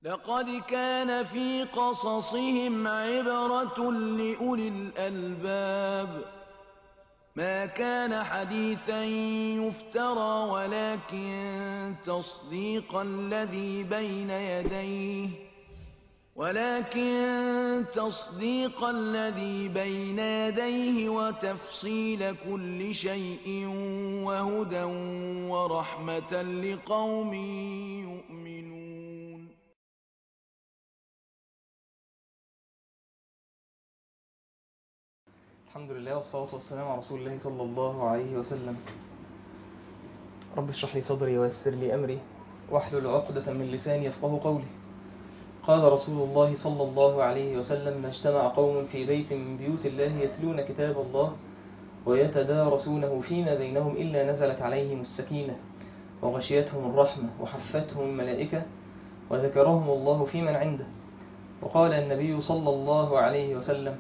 لقد كان في قصصهم عبرة لأولي الألباب ما كان حديثا يفترى ولكن تصديق الذي بين يديه ولكن تصديق الذي بين يديه وتفصيل كل شيء وهدى ورحمة لقوم يؤمنون الحمد لله والصلاة والسلام على رسول الله صلى الله عليه وسلم رب اشرح لي صدري ويسر لي أمري واحلل عقدة من لساني يفقه قولي قال رسول الله صلى الله عليه وسلم ما اجتمع قوم في بيت من بيوت الله يتلون كتاب الله ويتدارسونه فيما بينهم إلا نزلت عليهم السكينة وغشيتهم الرحمة وحفتهم الملائكة وذكرهم الله في من عنده وقال النبي صلى الله عليه وسلم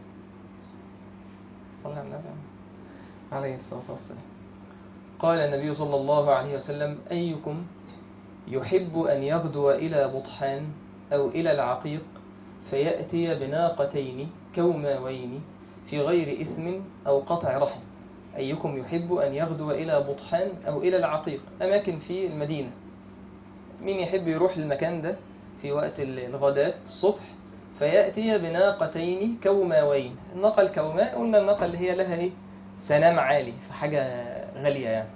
صلى على النبي عليه الصلاة والسلام قال النبي صلى الله عليه وسلم أيكم يحب أن يغدو إلى بطحان أو إلى العقيق فيأتي بناقتين كوماوين في غير إثم أو قطع رحم أيكم يحب أن يغدو إلى بطحان أو إلى العقيق أماكن في المدينة مين يحب يروح للمكان ده في وقت الغداء الصبح فيأتي بناقتين كوماوين الناقة الكوماء قلنا الناقة اللي هي لها إيه؟ سنام عالي فحاجة غالية يعني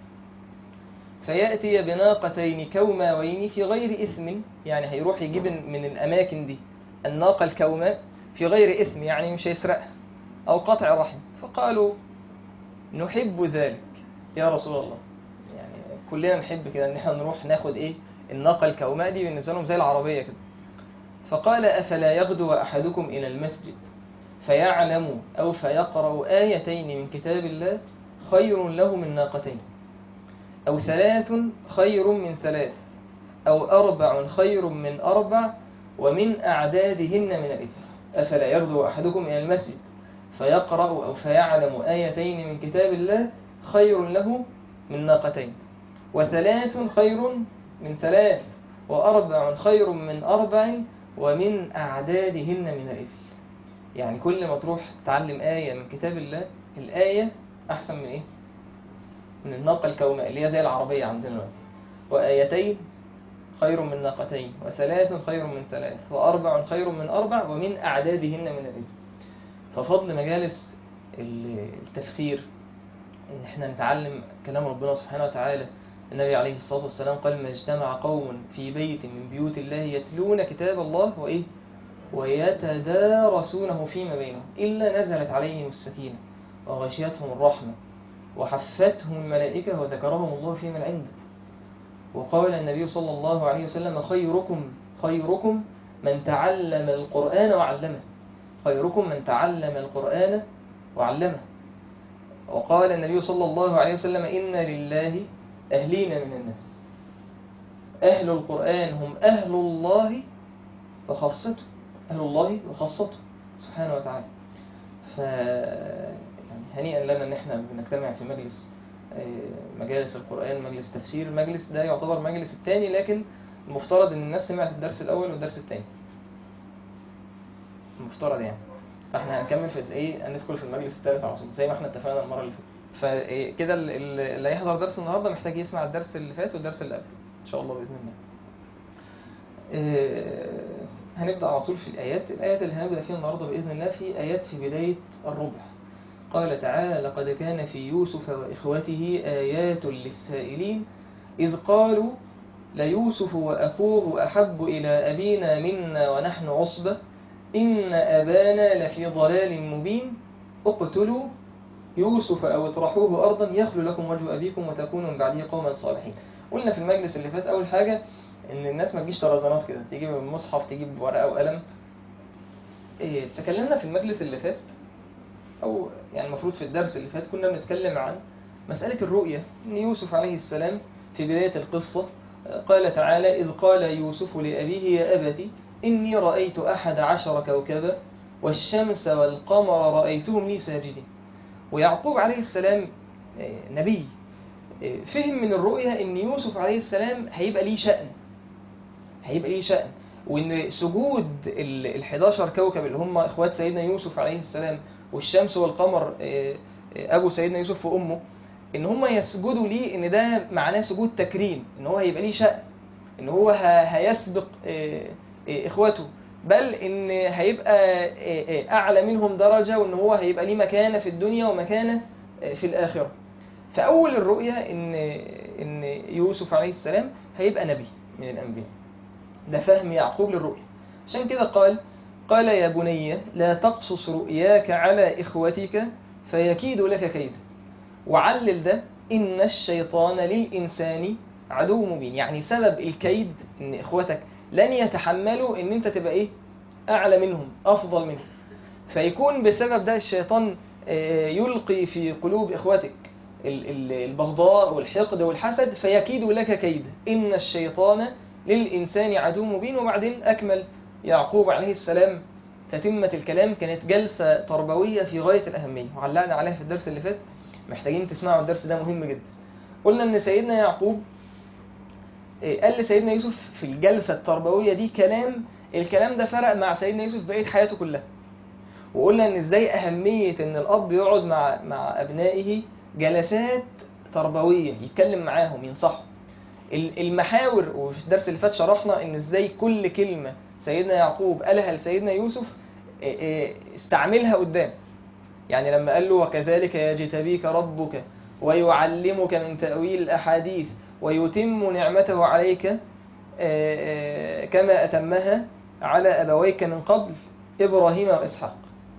فيأتي بناقتين كوماوين في غير إثم يعني هيروح يجيب من الأماكن دي الناقة الكوماء في غير إثم يعني مش هيسرقها أو قطع رحم فقالوا نحب ذلك يا رسول الله يعني كلنا نحب كده ان احنا نروح ناخد ايه الناقة الكوماء دي بالنسبة لهم زي العربية كده فقال أفلا يغدو أحدكم إلى المسجد فيعلم أو فيقرأ آيتين من كتاب الله خير له من ناقتين أو ثلاث خير من ثلاث أو أربع خير من أربع ومن أعدادهن من الإثم أفلا يغدو أحدكم إلى المسجد فيقرأ أو فيعلم آيتين من كتاب الله خير له من ناقتين وثلاث خير من ثلاث وأربع خير من أربع ومن أعدادهن من الإثم يعني كل ما تروح تعلم آية من كتاب الله الآية أحسن من إيه؟ من الناقة الكوماء اللي هي زي العربية عندنا دلوقتي وآيتين خير من ناقتين وثلاث خير من ثلاث وأربع خير من أربع ومن أعدادهن من الإثم ففضل مجالس التفسير إن احنا نتعلم كلام ربنا سبحانه وتعالى النبي عليه الصلاة والسلام قال ما اجتمع قوم في بيت من بيوت الله يتلون كتاب الله وإيه ويتدارسونه فيما بينهم إلا نزلت عليهم السكينة وغشيتهم الرحمة وحفتهم الملائكة وذكرهم الله في من عنده وقال النبي صلى الله عليه وسلم خيركم خيركم من تعلم القرآن وعلمه خيركم من تعلم القرآن وعلمه وقال النبي صلى الله عليه وسلم إن لله أهلين من الناس أهل القرآن هم أهل الله وخاصته أهل الله وخاصته سبحانه وتعالى ف يعني هنيئا لنا ان احنا بنجتمع في مجلس مجالس القرآن مجلس تفسير المجلس ده يعتبر مجلس الثاني لكن المفترض ان الناس سمعت الدرس الاول والدرس الثاني المفترض يعني فاحنا هنكمل في ايه هندخل في المجلس الثالث على طول زي ما احنا اتفقنا المره اللي فاتت فكده اللي هيحضر درس النهارده محتاج يسمع الدرس اللي فات والدرس اللي قبله ان شاء الله باذن الله هنبدا على طول في الايات الايات اللي هنبدا فيها النهارده باذن الله في ايات في بدايه الربع قال تعالى لقد كان في يوسف وإخوته آيات للسائلين إذ قالوا ليوسف وأخوه أحب إلى أبينا منا ونحن عصبة إن أبانا لفي ضلال مبين اقتلوا يوسف أو اطرحوه أرضا يخلو لكم وجه أبيكم وتكونوا من بعده قوما صالحين قلنا في المجلس اللي فات أول حاجة إن الناس ما تجيش طرزانات كده تجيب المصحف تجيب ورقة وقلم إيه تكلمنا في المجلس اللي فات أو يعني المفروض في الدرس اللي فات كنا بنتكلم عن مسألة الرؤية إن يوسف عليه السلام في بداية القصة قال تعالى إذ قال يوسف لأبيه يا أبت إني رأيت أحد عشر كوكبا والشمس والقمر رأيتهم لي ساجدين ويعقوب عليه السلام نبي فهم من الرؤية إن يوسف عليه السلام هيبقى ليه شأن هيبقى ليه شأن وان سجود ال 11 كوكب اللي هم اخوات سيدنا يوسف عليه السلام والشمس والقمر آه، آه، ابو سيدنا يوسف وامه ان هم يسجدوا ليه ان ده معناه سجود تكريم ان هو هيبقى ليه شأن ان هو ه- هيسبق آه، آه، اخواته بل ان هيبقى آه، آه، اعلى منهم درجة وان هو هيبقى ليه مكانة في الدنيا ومكانة آه، في الاخرة فاول الرؤية ان ان يوسف عليه السلام هيبقى نبي من الانبياء ده فهم يعقوب للرؤيا عشان كده قال قال يا بني لا تقصص رؤياك على إخوتك فيكيد لك كيدا وعلل ده إن الشيطان للإنسان عدو مبين يعني سبب الكيد إن إخوتك لن يتحملوا إن أنت تبقى إيه أعلى منهم أفضل منهم فيكون بسبب ده الشيطان آه، يلقي في قلوب إخوتك ال- ال- البغضاء والحقد والحسد فيكيد لك كيدا إن الشيطان للإنسان عدو مبين وبعدين أكمل يعقوب عليه السلام تتمة الكلام كانت جلسة تربوية في غاية الأهمية وعلقنا عليها في الدرس اللي فات محتاجين تسمعوا الدرس ده مهم جدا قلنا أن سيدنا يعقوب إيه، قال لسيدنا يوسف في الجلسة التربوية دي كلام الكلام ده فرق مع سيدنا يوسف بقية حياته كلها وقلنا ان ازاي اهمية ان الاب يقعد مع مع ابنائه جلسات تربوية يتكلم معاهم ينصحهم ال- المحاور وفي الدرس اللي فات شرحنا ان ازاي كل كلمة سيدنا يعقوب قالها لسيدنا يوسف إيه إيه استعملها قدام يعني لما قال له وكذلك يجتبيك ربك ويعلمك من تأويل الأحاديث ويتم نعمته عليك آه، آه، كما أتمها على أبويك من قبل إبراهيم وإسحاق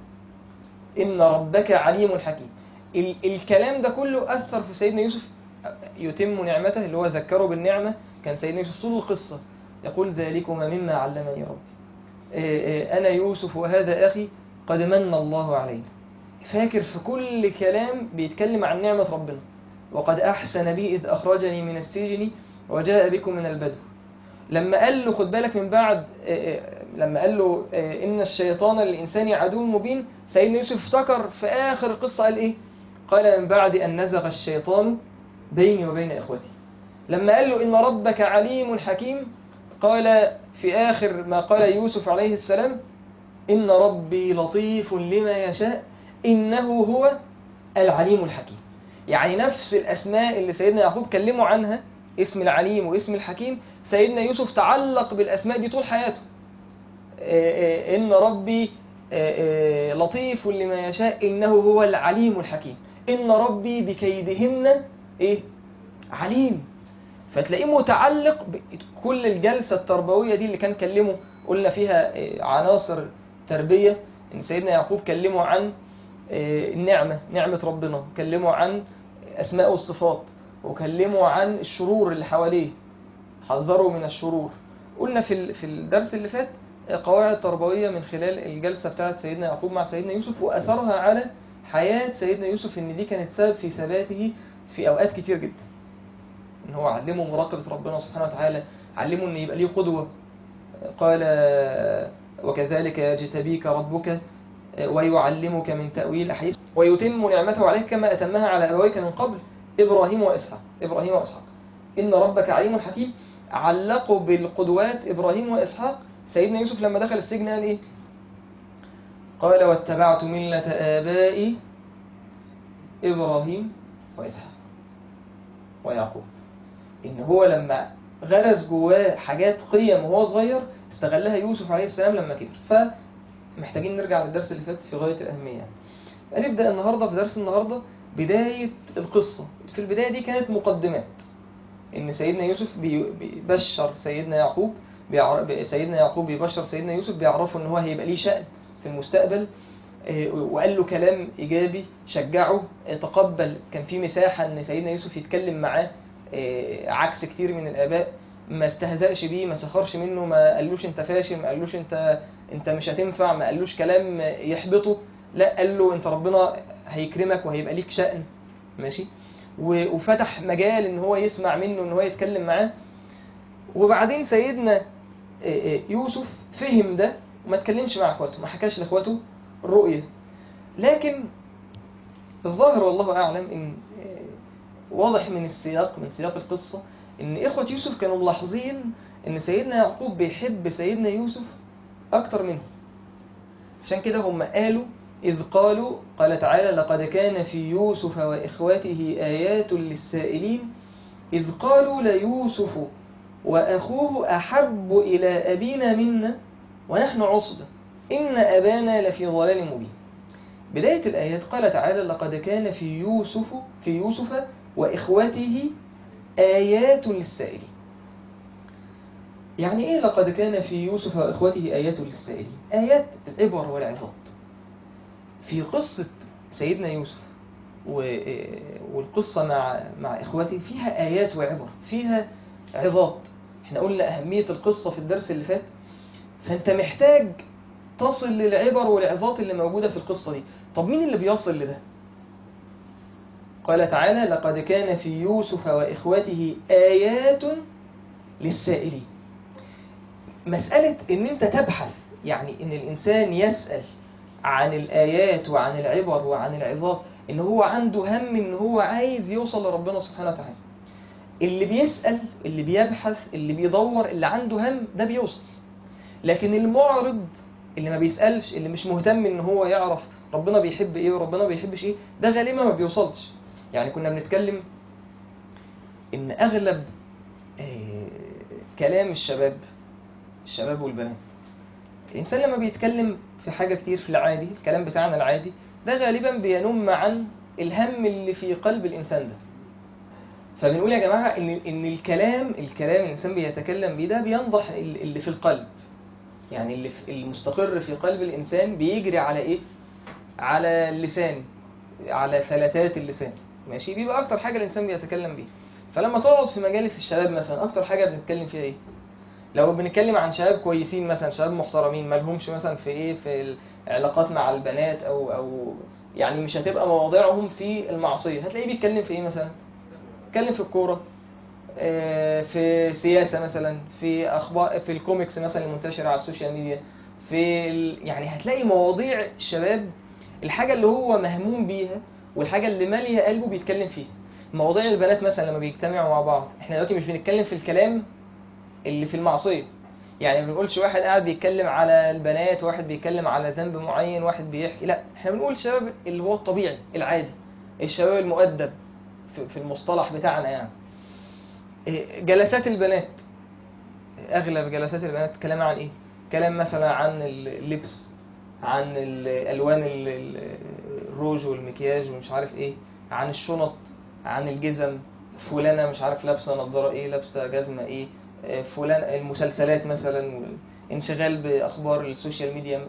إن ربك عليم حكيم ال- الكلام ده كله أثر في سيدنا يوسف يتم نعمته اللي هو ذكره بالنعمة كان سيدنا يوسف طول القصة يقول ذلكما مما علمني ربي آه، آه، أنا يوسف وهذا أخي قد من الله علينا فاكر في كل كلام بيتكلم عن نعمة ربنا وقد أحسن بي إذ أخرجني من السجن وجاء بكم من البدو لما قال له خد بالك من بعد آه، آه، لما قال له آه، إن الشيطان للإنسان عدو مبين سيدنا يوسف افتكر في آخر القصة قال إيه قال من بعد أن نزغ الشيطان بيني وبين إخوتي لما قال له إن ربك عليم حكيم قال في آخر ما قال يوسف عليه السلام إن ربي لطيف لما يشاء إنه هو العليم الحكيم يعني نفس الأسماء اللي سيدنا يعقوب كلموا عنها اسم العليم واسم الحكيم سيدنا يوسف تعلق بالأسماء دي طول حياته آه، آه، إن ربي آه، آه، لطيف لما يشاء إنه هو العليم الحكيم إن ربي بكيدهن إيه عليم فتلاقيه متعلق بكل الجلسة التربوية دي اللي كان كلمه قلنا فيها آه، عناصر تربية إن سيدنا يعقوب كلمه عن آه، النعمة نعمة ربنا كلمه عن أسماء والصفات وكلمه عن الشرور اللي حواليه حذروا من الشرور قلنا في ال- في الدرس اللي فات آه، قواعد تربوية من خلال الجلسة بتاعت سيدنا يعقوب مع سيدنا يوسف وأثرها على حياة سيدنا يوسف إن دي كانت سبب في ثباته في أوقات كتير جدا إن هو علمه مراقبة ربنا سبحانه وتعالى علمه إن يبقى ليه قدوة قال وكذلك يجتبيك ربك ويعلمك من تأويل الأحاديث ويتم نعمته عليك كما أتمها على أبويك من قبل إبراهيم وإسحاق إبراهيم وإسحاق إن ربك عليم حكيم علقوا بالقدوات إبراهيم وإسحاق سيدنا يوسف لما دخل السجن قال إيه قال واتبعت ملة آبائي إبراهيم وإسحاق ويعقوب إن هو لما غرس جواه حاجات قيم وهو صغير استغلها يوسف عليه السلام لما كبر فمحتاجين نرجع للدرس اللي فات في غاية الأهمية يعني. هنبدأ النهاردة في درس النهاردة بداية القصة في البداية دي كانت مقدمات إن سيدنا يوسف بي- بيبشر سيدنا يعقوب بيعر... سيدنا يعقوب بيبشر سيدنا يوسف بيعرفه إن هو هيبقى ليه شأن في المستقبل آه، وقال له كلام إيجابي شجعه آه، تقبل كان في مساحة إن سيدنا يوسف يتكلم معاه آه، عكس كتير من الآباء ما استهزأش بيه ما سخرش منه ما قالوش انت فاشل ما قالوش انت انت مش هتنفع ما قالوش كلام يحبطه لا قال له انت ربنا هيكرمك وهيبقى ليك شأن ماشي و- وفتح مجال ان هو يسمع منه ان هو يتكلم معاه وبعدين سيدنا آه، آه، يوسف فهم ده وما اتكلمش مع اخواته ما حكاش لاخواته الرؤية لكن الظاهر والله اعلم ان آه، واضح من السياق من سياق القصة ان اخوة يوسف كانوا ملاحظين ان سيدنا يعقوب بيحب سيدنا يوسف اكتر منه عشان كده هم قالوا إذ قالوا قال تعالى لقد كان في يوسف وإخوته آيات للسائلين إذ قالوا ليوسف وأخوه أحب إلى أبينا منا ونحن عصبة إن أبانا لفي ضلال مبين بداية الآيات قال تعالى لقد كان في يوسف في يوسف وإخوته آيات للسائلين يعني إيه لقد كان في يوسف وإخوته آيات للسائلين آيات العبر والعظات في قصة سيدنا يوسف والقصة مع مع إخوته فيها آيات وعبر فيها عظات احنا قلنا أهمية القصة في الدرس اللي فات فأنت محتاج تصل للعبر والعظات اللي موجودة في القصة دي طب مين اللي بيصل لده قال تعالى لقد كان في يوسف وإخوته آيات للسائلين مسألة ان انت تبحث يعني ان الانسان يسأل عن الآيات وعن العبر وعن العظات ان هو عنده هم ان هو عايز يوصل لربنا سبحانه وتعالى اللي بيسأل اللي بيبحث اللي بيدور اللي عنده هم ده بيوصل لكن المعرض اللي ما بيسألش اللي مش مهتم ان هو يعرف ربنا بيحب ايه وربنا ما بيحبش ايه ده غالبا ما بيوصلش يعني كنا بنتكلم ان اغلب آه كلام الشباب الشباب والبنات الإنسان لما بيتكلم في حاجة كتير في العادي الكلام بتاعنا العادي ده غالبا بينم عن الهم اللي في قلب الإنسان ده فبنقول يا جماعة إن, إن الكلام الكلام الإنسان بيتكلم بيه ده بينضح اللي في القلب يعني اللي في المستقر في قلب الإنسان بيجري على إيه؟ على اللسان على فلتات اللسان ماشي بيبقى أكتر حاجة الإنسان بيتكلم بيه فلما تقعد في مجالس الشباب مثلا أكتر حاجة بنتكلم فيها إيه؟ لو بنتكلم عن شباب كويسين مثلا شباب محترمين مالهمش مثلا في ايه في العلاقات مع البنات او او يعني مش هتبقى مواضيعهم في المعصيه هتلاقيه بيتكلم في ايه مثلا بيتكلم في الكوره في سياسه مثلا في اخبار في الكوميكس مثلا المنتشره على السوشيال ميديا في ال... يعني هتلاقي مواضيع الشباب الحاجه اللي هو مهموم بيها والحاجه اللي ماليه قلبه بيتكلم فيها مواضيع البنات مثلا لما بيجتمعوا مع بعض احنا دلوقتي مش بنتكلم في الكلام اللي في المعصية يعني ما بنقولش واحد قاعد بيتكلم على البنات واحد بيتكلم على ذنب معين واحد بيحكي لا احنا بنقول الشباب اللي هو الطبيعي العادي الشباب المؤدب في المصطلح بتاعنا يعني جلسات البنات اغلب جلسات البنات كلام عن ايه كلام مثلا عن اللبس عن الالوان الروج والمكياج ومش عارف ايه عن الشنط عن الجزم فلانه مش عارف لابسه نظاره ايه لابسه جزمه ايه فلان المسلسلات مثلا انشغال باخبار السوشيال ميديا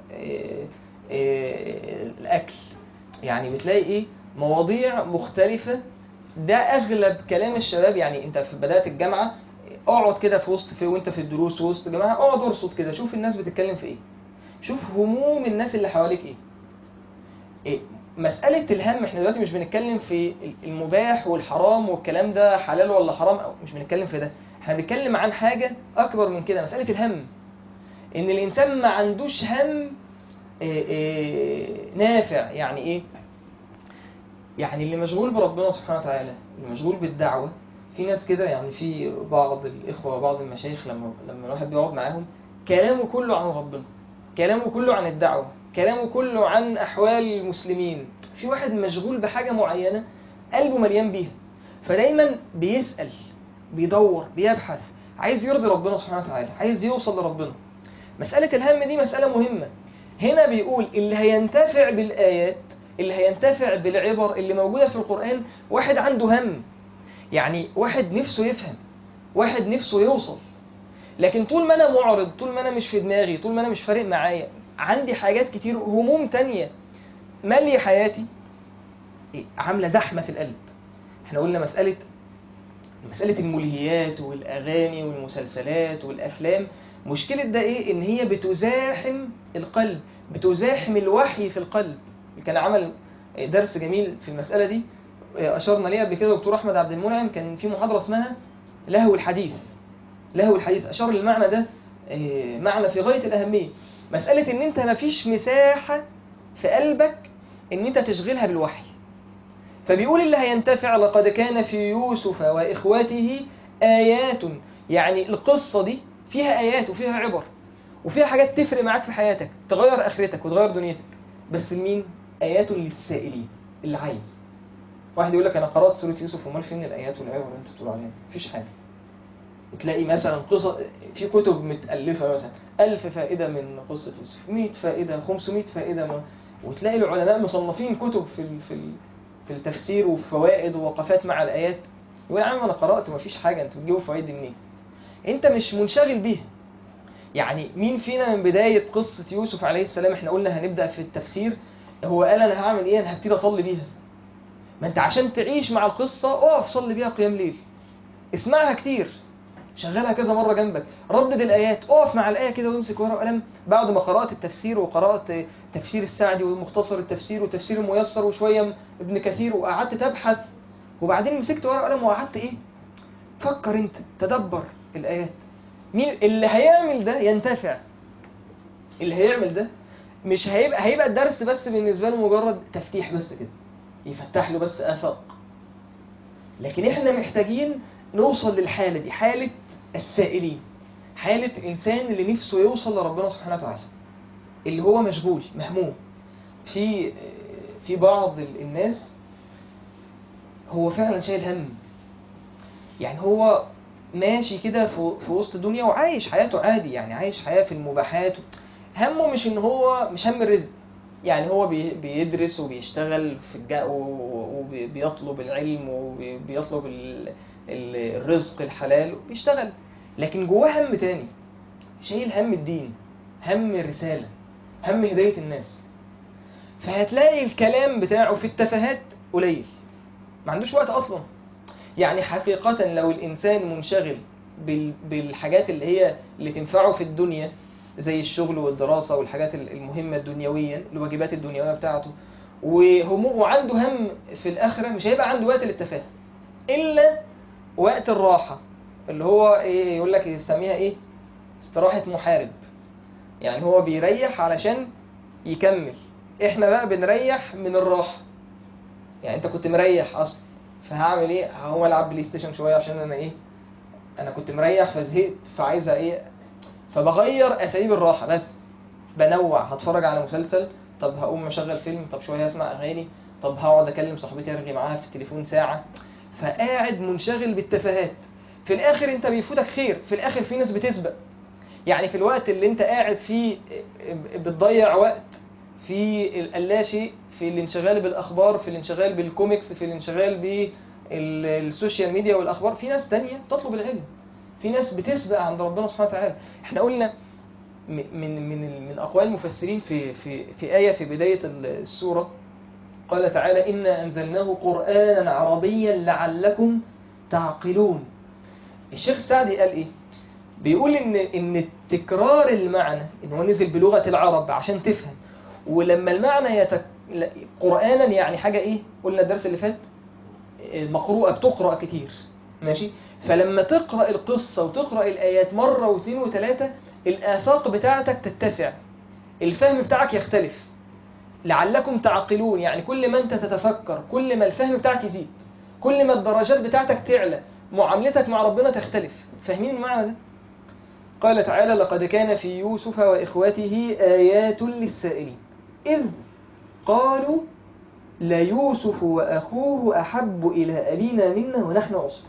الاكل يعني بتلاقي ايه مواضيع مختلفه ده اغلب كلام الشباب يعني انت في بدايه الجامعه اقعد كده في وسط في وانت في الدروس وسط الجامعه اقعد ارصد كده شوف الناس بتتكلم في ايه شوف هموم الناس اللي حواليك ايه, إيه مسألة الهم احنا دلوقتي مش بنتكلم في المباح والحرام والكلام ده حلال ولا حرام أو مش بنتكلم في ده احنا بنتكلم عن حاجة أكبر من كده مسألة الهم إن الإنسان ما عندوش هم إيه إيه نافع يعني إيه؟ يعني اللي مشغول بربنا سبحانه وتعالى اللي مشغول بالدعوة في ناس كده يعني في بعض الإخوة وبعض المشايخ لما لما الواحد بيقعد معاهم كلامه كله عن ربنا كلامه كله عن الدعوة كلامه كله عن أحوال المسلمين في واحد مشغول بحاجة معينة قلبه مليان بيها فدايما بيسأل بيدور بيبحث عايز يرضي ربنا سبحانه وتعالى عايز يوصل لربنا مسألة الهم دي مسألة مهمة هنا بيقول اللي هينتفع بالآيات اللي هينتفع بالعبر اللي موجودة في القرآن واحد عنده هم يعني واحد نفسه يفهم واحد نفسه يوصل لكن طول ما انا معرض طول ما انا مش في دماغي طول ما انا مش فارق معايا عندي حاجات كتير هموم تانية مالية حياتي عاملة زحمة في القلب احنا قلنا مسألة مسألة الملهيات والأغاني والمسلسلات والأفلام مشكلة ده إيه؟ إن هي بتزاحم القلب بتزاحم الوحي في القلب كان عمل درس جميل في المسألة دي أشرنا ليها قبل كده دكتور أحمد عبد المنعم كان في محاضرة اسمها لهو الحديث لهو الحديث أشار للمعنى ده معنى في غاية الأهمية مسألة إن أنت مفيش مساحة في قلبك إن أنت تشغلها بالوحي فبيقول اللي هينتفع لقد كان في يوسف وإخوته آيات يعني القصة دي فيها آيات وفيها عبر وفيها حاجات تفرق معاك في حياتك تغير آخرتك وتغير دنيتك بس لمين؟ آيات للسائلين اللي عايز واحد يقول لك أنا قرأت سورة يوسف ومال فين الآيات والعبر اللي أنت بتقول عليها مفيش حاجة تلاقي مثلا قصص في كتب متألفة مثلا ألف فائدة من قصة يوسف 100 فائدة 500 فائدة من وتلاقي العلماء مصنفين كتب في ال... في ال... في التفسير وفوائد ووقفات مع الآيات يقول يا عم أنا قرأت ومفيش حاجة أنتوا بتجيبوا فوائد دي منين؟ أنت مش منشغل بيها يعني مين فينا من بداية قصة يوسف عليه السلام احنا قلنا هنبدأ في التفسير هو قال أنا هعمل إيه؟ أنا هبتدي أصلي بيها ما أنت عشان تعيش مع القصة اقف صلي بيها قيام ليل اسمعها كتير شغلها كذا مرة جنبك ردد الآيات اقف مع الآية كده وامسك ورقة وقلم بعد ما قرأت التفسير وقرأت تفسير السعدي ومختصر التفسير وتفسير الميسر وشوية ابن كثير وقعدت تبحث وبعدين مسكت ورقة وقلم وقعدت ايه فكر انت تدبر الآيات مين اللي هيعمل ده ينتفع اللي هيعمل ده مش هيبقى هيبقى الدرس بس بالنسبة له مجرد تفتيح بس كده يفتح له بس آفاق لكن احنا محتاجين نوصل للحالة دي حالة السائلين حالة الإنسان اللي نفسه يوصل لربنا سبحانه وتعالى اللي هو مشغول مهموم في في بعض الناس هو فعلا شايل هم يعني هو ماشي كده في في وسط الدنيا وعايش حياته عادي يعني عايش حياة في المباحات همه مش ان هو مش هم الرزق يعني هو بي- بيدرس وبيشتغل في الجا وبيطلب العلم وبيطلب ال- ال- الرزق الحلال وبيشتغل لكن جواه هم تاني شايل هم الدين هم الرسالة هم هداية الناس فهتلاقي الكلام بتاعه في التفاهات قليل ما عندوش وقت أصلا يعني حقيقة لو الإنسان منشغل بال- بالحاجات اللي هي اللي تنفعه في الدنيا زي الشغل والدراسة والحاجات المهمة الدنيوية الواجبات الدنيوية بتاعته وهموم وعنده هم في الآخرة مش هيبقى عنده وقت للتفاهة إلا وقت الراحة اللي هو إيه يقول لك يسميها إيه استراحة محارب يعني هو بيريح علشان يكمل إحنا بقى بنريح من الراحة يعني أنت كنت مريح أصلا فهعمل إيه هقوم ألعب بلاي ستيشن شوية عشان أنا إيه أنا كنت مريح فزهقت فعايزة إيه فبغير اساليب الراحه بس بنوع هتفرج على مسلسل طب هقوم اشغل فيلم طب شويه اسمع اغاني طب هقعد اكلم صاحبتي ارغي معاها في التليفون ساعه فقاعد منشغل بالتفاهات في الاخر انت بيفوتك خير في الاخر في ناس بتسبق يعني في الوقت اللي انت قاعد فيه بتضيع وقت في اللاشيء في الانشغال بالاخبار في الانشغال بالكوميكس في الانشغال بالسوشيال ميديا والاخبار في ناس تانية تطلب العلم في ناس بتسبق عند ربنا سبحانه وتعالى احنا قلنا م- من من من اقوال المفسرين في في في ايه في بدايه السوره قال تعالى انا انزلناه قرانا عربيا لعلكم تعقلون الشيخ السعدي قال ايه بيقول ان ان تكرار المعنى ان هو نزل بلغه العرب عشان تفهم ولما المعنى يتك... لا- قرانا يعني حاجه ايه قلنا الدرس اللي فات مقروءة بتقرأ كتير ماشي فلما تقرأ القصة وتقرأ الآيات مرة واثنين وثلاثة الآفاق بتاعتك تتسع الفهم بتاعك يختلف لعلكم تعقلون يعني كل ما أنت تتفكر كل ما الفهم بتاعك يزيد كل ما الدرجات بتاعتك تعلى معاملتك مع ربنا تختلف فاهمين المعنى ده؟ قال تعالى لقد كان في يوسف وإخوته آيات للسائلين إذ قالوا ليوسف وأخوه أحب إلى أبينا منا ونحن عصبة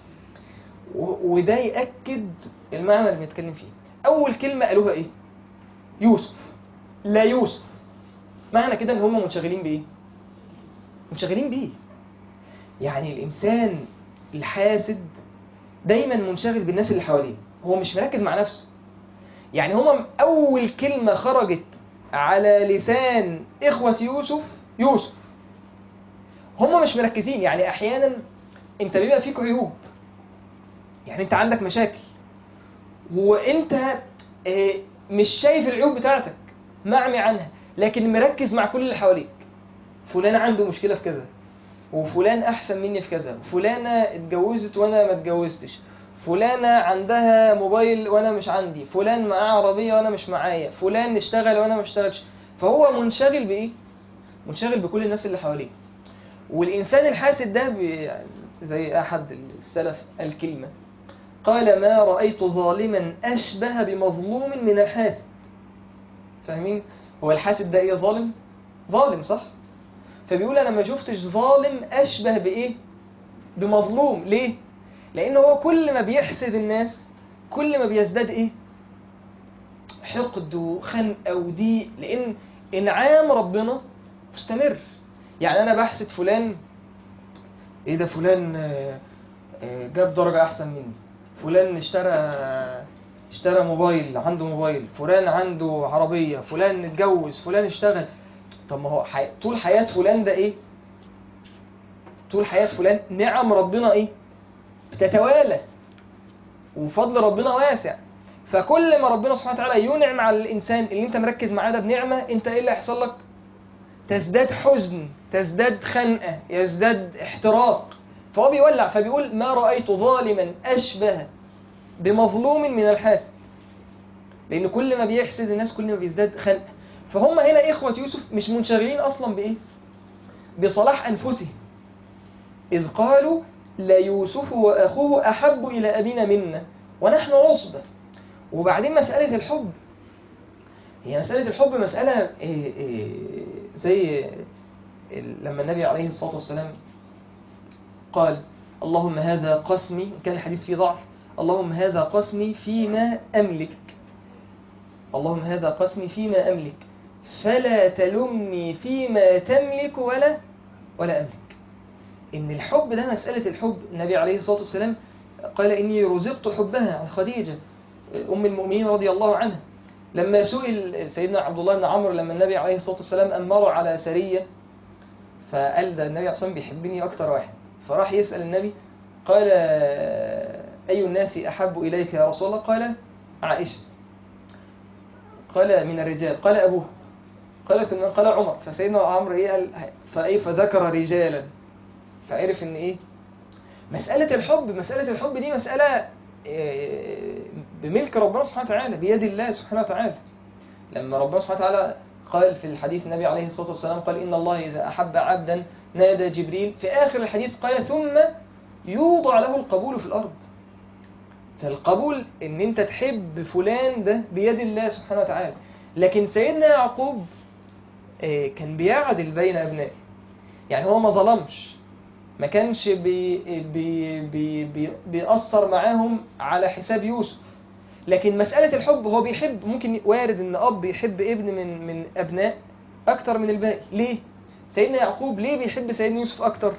و- وده يأكد المعنى اللي بنتكلم فيه أول كلمة قالوها إيه؟ يوسف لا يوسف معنى كده إن هم منشغلين بإيه؟ منشغلين بإيه؟ يعني الإنسان الحاسد دايما منشغل بالناس اللي حواليه هو مش مركز مع نفسه يعني هم أول كلمة خرجت على لسان إخوة يوسف يوسف هم مش مركزين يعني احيانا انت بيبقى فيك عيوب يعني انت عندك مشاكل وانت آه، مش شايف العيوب بتاعتك معمي عنها لكن مركز مع كل اللي حواليك فلان عنده مشكلة في كذا وفلان احسن مني في كذا فلانة اتجوزت وانا ما اتجوزتش فلانة عندها موبايل وانا مش عندي فلان معاه عربية وانا مش معايا فلان اشتغل وانا ما اشتغلش فهو منشغل بايه منشغل بكل الناس اللي حواليه والإنسان الحاسد ده بي- زي أحد السلف الكلمة قال ما رأيت ظالما أشبه بمظلوم من الحاسد فاهمين هو الحاسد ده ايه ظالم ظالم صح فبيقول انا ما شفتش ظالم اشبه بايه بمظلوم ليه لان هو كل ما بيحسد الناس كل ما بيزداد ايه حقد وخنقه وضيق لان انعام ربنا مستمر يعني انا بحسد فلان ايه ده فلان آه، آه، جاب درجة احسن مني فلان اشترى اشترى موبايل عنده موبايل فلان عنده عربية فلان اتجوز فلان اشتغل طب ما هو حي... طول حياة فلان ده ايه طول حياة فلان نعم ربنا ايه بتتوالى وفضل ربنا واسع فكل ما ربنا سبحانه وتعالى ينعم على الانسان اللي انت مركز معاه ده بنعمة انت ايه اللي هيحصل لك تزداد حزن تزداد خنقة يزداد احتراق فهو بيولع فبيقول ما رأيت ظالما أشبه بمظلوم من الحاسد لأن كل ما بيحسد الناس كل ما بيزداد خنقة فهم هنا إخوة يوسف مش منشغلين أصلا بإيه بصلاح أنفسهم إذ قالوا ليوسف وأخوه أحب إلى أبينا منا ونحن عصبة وبعدين مسألة الحب هي مسألة الحب مسألة إيه إيه زي ال- لما النبي عليه الصلاة والسلام قال اللهم هذا قسمي كان الحديث فيه ضعف اللهم هذا قسمي فيما أملك اللهم هذا قسمي فيما أملك فلا تلمني فيما تملك ولا ولا أملك إن الحب ده مسألة الحب النبي عليه الصلاة والسلام قال إني رزقت حبها عن خديجة أم المؤمنين رضي الله عنها لما سئل سيدنا عبد الله بن عمرو لما النبي عليه الصلاة والسلام أمر على سرية فقال ده النبي عليه الصلاة والسلام بيحبني أكثر واحد فراح يسأل النبي قال أي الناس أحب إليك يا رسول الله قال عائشة قال من الرجال قال أبوه قال ثم قال عمر فسيدنا عمرو إيه قال فإيه فذكر رجالا فعرف إن إيه مسألة الحب مسألة الحب دي مسألة إيه، بملك ربنا سبحانه وتعالى بيد الله سبحانه وتعالى لما ربنا سبحانه وتعالى قال في الحديث النبي عليه الصلاة والسلام قال إن الله إذا أحب عبدا نادى جبريل في آخر الحديث قال ثم يوضع له القبول في الأرض فالقبول إن أنت تحب فلان ده بيد الله سبحانه وتعالى لكن سيدنا يعقوب آه، كان بيعدل بين أبنائه يعني هو ما ظلمش ما كانش بي بي بي بي بيأثر معاهم على حساب يوسف لكن مسألة الحب هو بيحب ممكن وارد ان اب يحب ابن من من ابناء اكتر من الباقي ليه سيدنا يعقوب ليه بيحب سيدنا يوسف اكتر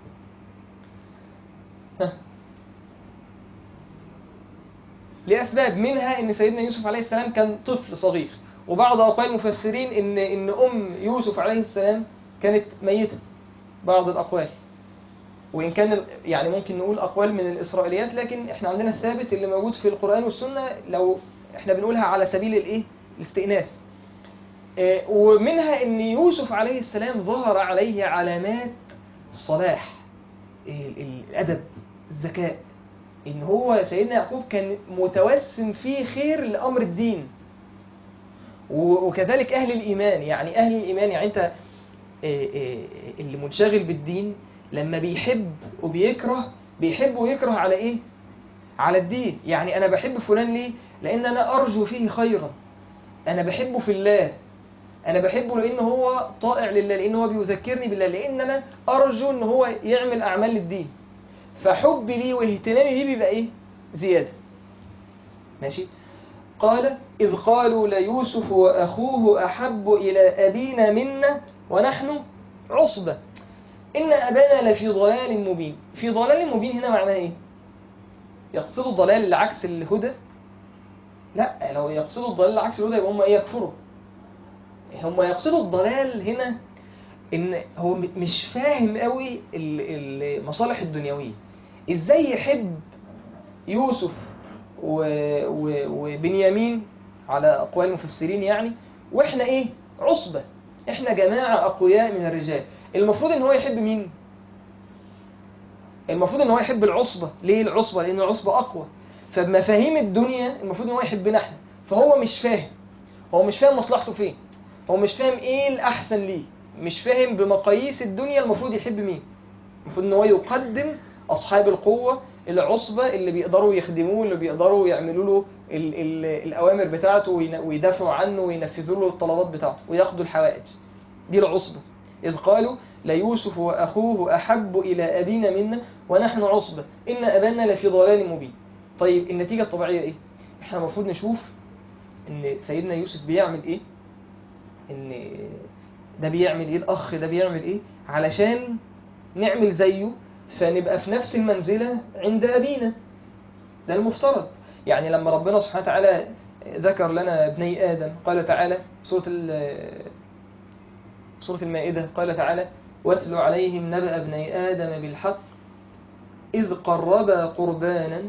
ها. لأسباب منها ان سيدنا يوسف عليه السلام كان طفل صغير وبعض أقوال المفسرين ان ان ام يوسف عليه السلام كانت ميتة بعض الأقوال وإن كان ال- يعني ممكن نقول أقوال من الإسرائيليات لكن إحنا عندنا الثابت اللي موجود في القرآن والسنة لو إحنا بنقولها على سبيل الإيه؟ الاستئناس آه، ومنها إن يوسف عليه السلام ظهر عليه علامات الصلاح ال- ال- الأدب الذكاء إن هو سيدنا يعقوب كان متوسم فيه خير لأمر الدين و- وكذلك أهل الإيمان يعني أهل الإيمان يعني أنت آه، آه، اللي منشغل بالدين لما بيحب وبيكره بيحب ويكره على ايه على الدين يعني انا بحب فلان ليه لان انا ارجو فيه خيرا انا بحبه في الله انا بحبه لان هو طائع لله لان هو بيذكرني بالله لان انا ارجو ان هو يعمل اعمال للدين فحبي ليه واهتمامي بيه بيبقى ايه زياده ماشي قال إذ قالوا ليوسف وأخوه أحب إلى أبينا منا ونحن عصبة إن أبانا لفي ضلال مبين في ضلال مبين هنا معناه إيه؟ يقصدوا الضلال اللي عكس الهدى؟ لا لو يقصدوا الضلال اللي عكس الهدى يبقى هم إيه يكفروا هم يقصدوا الضلال هنا إن هو م- مش فاهم قوي ال- المصالح الدنيوية إزاي يحب يوسف و... و... وبنيامين على أقوال المفسرين يعني وإحنا إيه عصبة إحنا جماعة أقوياء من الرجال المفروض إن هو يحب مين المفروض إن هو يحب العصبة ليه العصبة لأن العصبة أقوى فبمفاهيم الدنيا المفروض إن هو يحبنا إحنا فهو مش فاهم هو مش فاهم مصلحته فين هو مش فاهم إيه الأحسن ليه مش فاهم بمقاييس الدنيا المفروض يحب مين المفروض إن هو يقدم أصحاب القوة العصبة اللي بيقدروا يخدموه اللي بيقدروا يعملوا له ال ال الأوامر بتاعته وين- ويدافعوا عنه وينفذوا له الطلبات بتاعته وياخدوا الحوائج دي العصبة إذ قالوا ليوسف وأخوه أحب إلى أبينا منا ونحن عصبة إن أبانا لفي ضلال مبين طيب النتيجة الطبيعية إيه؟ إحنا المفروض نشوف إن سيدنا يوسف بيعمل إيه إن ده بيعمل إيه الأخ ده بيعمل إيه علشان نعمل زيه فنبقى في نفس المنزلة عند أبينا ده المفترض يعني لما ربنا سبحانه وتعالى ذكر لنا ابني آدم قال تعالى سورة ال- سورة المائدة قال تعالى واتل عليهم نبأ ابني آدم بالحق إذ قربا قربانا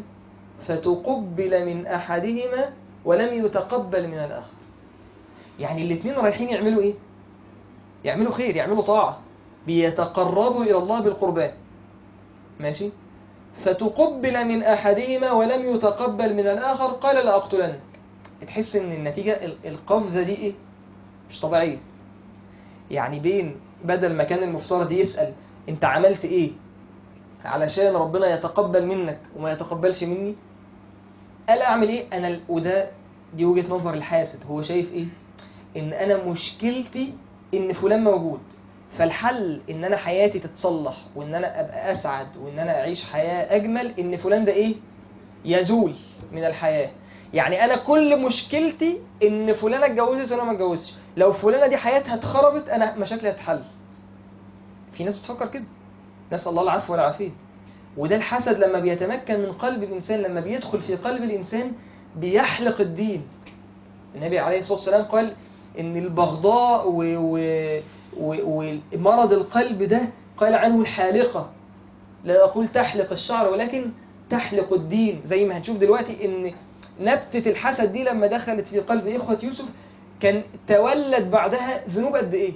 فتقبل من أحدهما ولم يتقبل من الآخر يعني الاثنين رايحين يعملوا إيه؟ يعملوا خير يعملوا طاعة بيتقربوا إلى الله بالقربان ماشي فتقبل من أحدهما ولم يتقبل من الآخر قال لأقتلنك تحس إن النتيجة ال- القفزة دي إيه؟ مش طبيعية يعني بين بدل ما كان المفترض يسأل أنت عملت إيه علشان ربنا يتقبل منك وما يتقبلش مني قال أعمل إيه أنا ال- وده دي وجهة نظر الحاسد هو شايف إيه إن أنا مشكلتي إن فلان موجود فالحل ان انا حياتي تتصلح وان انا ابقى اسعد وان انا اعيش حياة اجمل ان فلان ده ايه يزول من الحياة يعني انا كل مشكلتي ان فلانة اتجوزت وانا ما اتجوزتش لو فلانة دي حياتها اتخربت انا مشاكلي هتتحل في ناس بتفكر كده نسأل الله العفو والعافية وده الحسد لما بيتمكن من قلب الإنسان لما بيدخل في قلب الإنسان بيحلق الدين النبي عليه الصلاة والسلام قال إن البغضاء و... و... و... ومرض القلب ده قال عنه الحالقة لا أقول تحلق الشعر ولكن تحلق الدين زي ما هنشوف دلوقتي إن نبتة الحسد دي لما دخلت في قلب إخوة يوسف كان تولد بعدها ذنوب قد إيه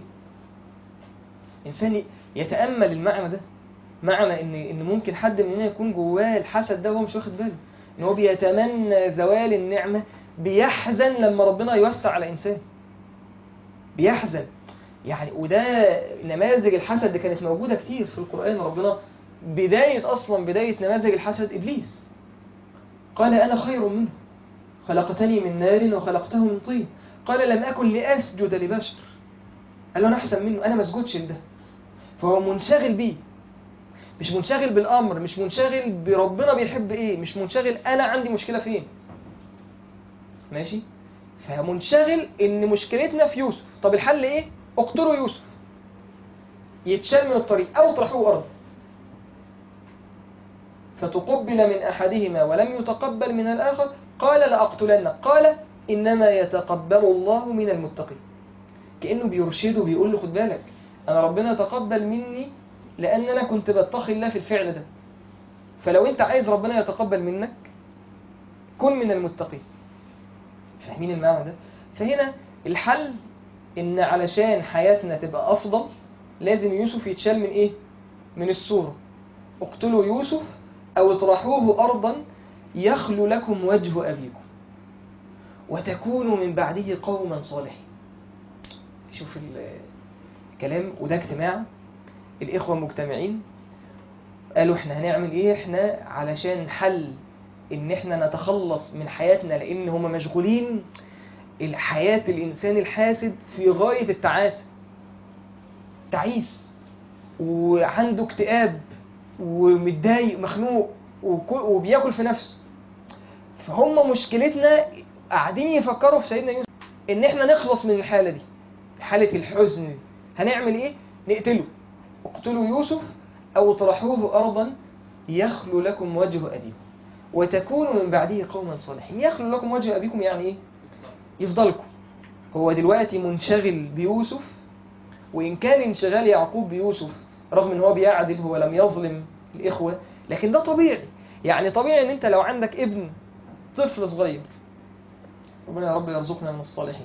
إنسان يتأمل المعنى ده معنى إن إن ممكن حد مننا يكون جواه الحسد ده وهو مش واخد باله إن هو بيتمنى زوال النعمة بيحزن لما ربنا يوسع على إنسان بيحزن يعني وده نماذج الحسد اللي كانت موجودة كتير في القرآن ربنا بداية أصلا بداية نماذج الحسد إبليس قال أنا خير منه خلقتني من نار وخلقته من طين قال لم أكن لأسجد لبشر قال له أنا أحسن منه أنا ما اسجدش لده فهو منشغل بيه مش منشغل بالأمر مش منشغل بربنا بيحب إيه مش منشغل أنا عندي مشكلة فين ماشي فمنشغل إن مشكلتنا في يوسف طب الحل إيه اقتلوا يوسف يتشال من الطريق أو اطرحوه أرض فتقبل من أحدهما ولم يتقبل من الآخر قال لأقتلنك قال إنما يتقبل الله من المتقين كأنه بيرشده بيقول له خد بالك أنا ربنا يتقبل مني لأن أنا كنت بتقي الله في الفعل ده فلو أنت عايز ربنا يتقبل منك كن من المتقين فاهمين المعنى ده فهنا الحل إن علشان حياتنا تبقى أفضل لازم يوسف يتشال من إيه؟ من الصورة اقتلوا يوسف أو اطرحوه أرضا يخلو لكم وجه أبيكم وتكونوا من بعده قوما صالحين شوف الكلام وده اجتماع الإخوة مجتمعين قالوا احنا هنعمل ايه احنا علشان حل ان احنا نتخلص من حياتنا لان هما مشغولين الحياة الإنسان الحاسد في غاية التعاسة تعيس وعنده اكتئاب ومتضايق مخنوق وبياكل في نفسه فهم مشكلتنا قاعدين يفكروا في سيدنا يوسف ان احنا نخلص من الحالة دي حالة الحزن دي هنعمل ايه نقتله اقتلوا يوسف او اطرحوه ارضا يخلو لكم وجه ابيكم وتكونوا من بعده قوما صالحين يخلو لكم وجه ابيكم يعني ايه يفضلكم هو دلوقتي منشغل بيوسف وإن كان انشغال يعقوب بيوسف رغم ان هو بيعدل هو لم يظلم الإخوة لكن ده طبيعي يعني طبيعي ان انت لو عندك ابن طفل صغير ربنا يا رب يرزقنا من الصالحين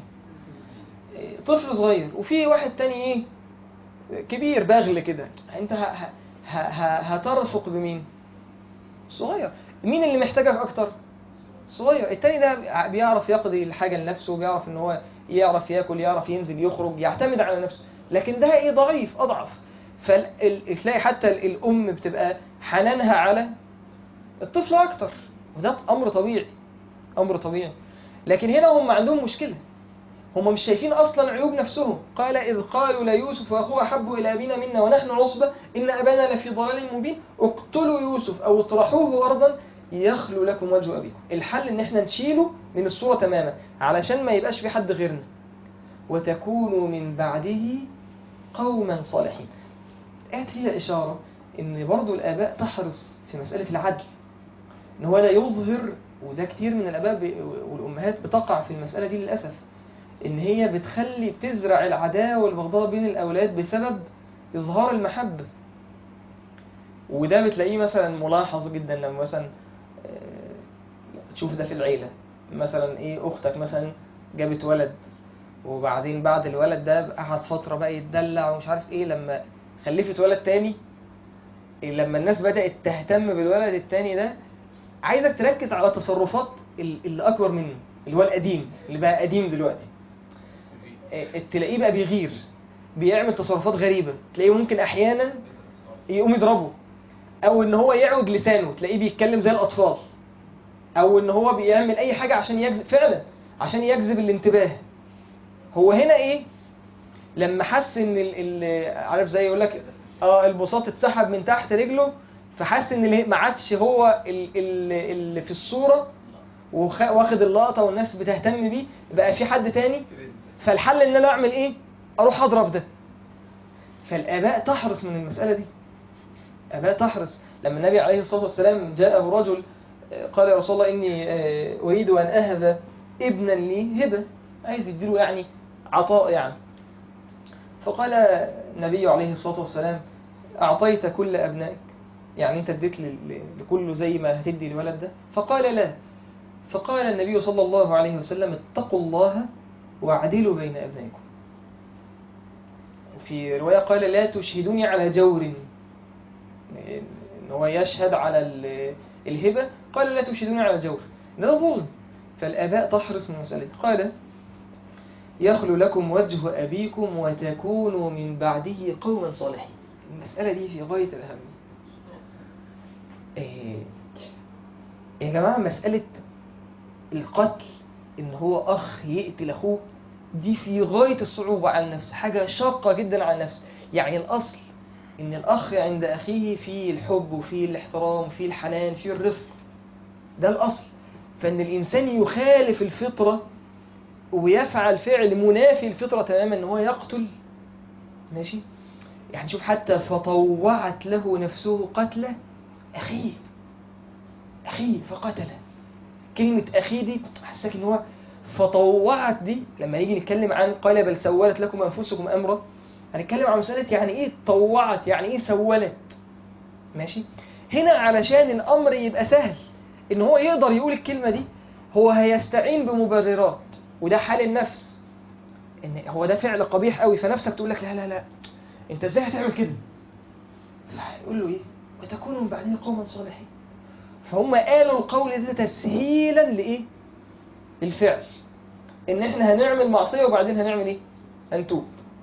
طفل صغير وفي واحد تاني ايه كبير باغل كده انت ه- ه- ه- هترفق بمين صغير مين اللي محتاجك اكتر صغير التاني ده بيعرف يقضي الحاجة لنفسه بيعرف ان هو يعرف ياكل يعرف ينزل يخرج يعتمد على نفسه لكن ده ايه ضعيف اضعف فتلاقي حتى الام بتبقى حنانها على الطفل اكتر وده امر طبيعي امر طبيعي لكن هنا هم عندهم مشكله هم مش شايفين اصلا عيوب نفسهم قال اذ قالوا ليوسف واخوه احب الى ابينا منا ونحن عصبه ان ابانا لفي ضلال مبين اقتلوا يوسف او اطرحوه ارضا يخلو لكم وجه ابيكم الحل ان احنا نشيله من الصوره تماما علشان ما يبقاش في حد غيرنا وتكونوا من بعده قوما صالحين آيات فيها إشارة إن برضو الآباء تحرص في مسألة العدل إن هو لا يظهر وده كتير من الآباء ب- والأمهات بتقع في المسألة دي للأسف إن هي بتخلي بتزرع العداوة والبغضاء بين الأولاد بسبب إظهار المحبة وده بتلاقيه مثلا ملاحظ جدا لما مثلا آه، تشوف ده في العيلة مثلا إيه أختك مثلا جابت ولد وبعدين بعد الولد ده قعد فترة بقى يتدلع ومش عارف ايه لما خلفت ولد تاني إيه لما الناس بدأت تهتم بالولد التاني ده عايزك تركز على تصرفات ال- اللي أكبر منه اللي هو القديم اللي بقى قديم دلوقتي إيه، تلاقيه بقى بيغير بيعمل تصرفات غريبة تلاقيه ممكن أحيانا يقوم يضربه أو إن هو يعوج لسانه تلاقيه بيتكلم زي الأطفال أو إن هو بيعمل أي حاجة عشان يجذب فعلا عشان يجذب الانتباه هو هنا ايه لما حس ان ال ال عارف زي يقول لك اه البساط اتسحب من تحت رجله فحس ان اللي ما عادش هو ال- ال- اللي في الصوره وخ- واخد اللقطه والناس بتهتم بيه بقى في حد تاني فالحل ان انا اعمل ايه اروح اضرب ده فالاباء تحرص من المساله دي اباء تحرص لما النبي عليه الصلاه والسلام جاءه رجل آه، قال يا رسول الله اني آه، اريد ان اهب ابنا لي هبه عايز يديله يعني عطاء يعني فقال النبي عليه الصلاة والسلام أعطيت كل أبنائك يعني أنت اديت ل- ل- لكله زي ما هتدي الولد ده فقال لا فقال النبي صلى الله عليه وسلم اتقوا الله واعدلوا بين أبنائكم في رواية قال لا تشهدوني على جور إن هو يشهد على ال- الهبة قال لا تشهدوني على جور ده ظلم فالآباء تحرص من المسألة قال يخلو لكم وجه أبيكم وتكونوا من بعده قوما صالحين المسألة دي في غاية الأهمية إيه يا جماعة مسألة القتل إن هو أخ يقتل أخوه دي في غاية الصعوبة على النفس حاجة شاقة جدا على النفس يعني الأصل إن الأخ عند أخيه فيه الحب وفيه الاحترام وفيه الحنان فيه الرفق ده الأصل فإن الإنسان يخالف الفطرة ويفعل فعل منافي الفطرة تماما ان هو يقتل ماشي يعني شوف حتى فطوعت له نفسه قتل أخيه أخيه فقتله كلمة أخيه دي حساك ان هو فطوعت دي لما يجي نتكلم عن قال بل سولت لكم أنفسكم أمرا هنتكلم عن مسألة يعني إيه طوعت يعني إيه سولت ماشي هنا علشان الأمر يبقى سهل إن هو يقدر يقول الكلمة دي هو هيستعين بمبررات وده حال النفس ان هو ده فعل قبيح قوي فنفسك تقول لك لا لا لا انت ازاي هتعمل كده يقول له ايه وتكونوا من بعده قوما صالحين فهم قالوا القول ده تسهيلا لايه الفعل ان احنا هنعمل معصيه وبعدين هنعمل ايه هنتوب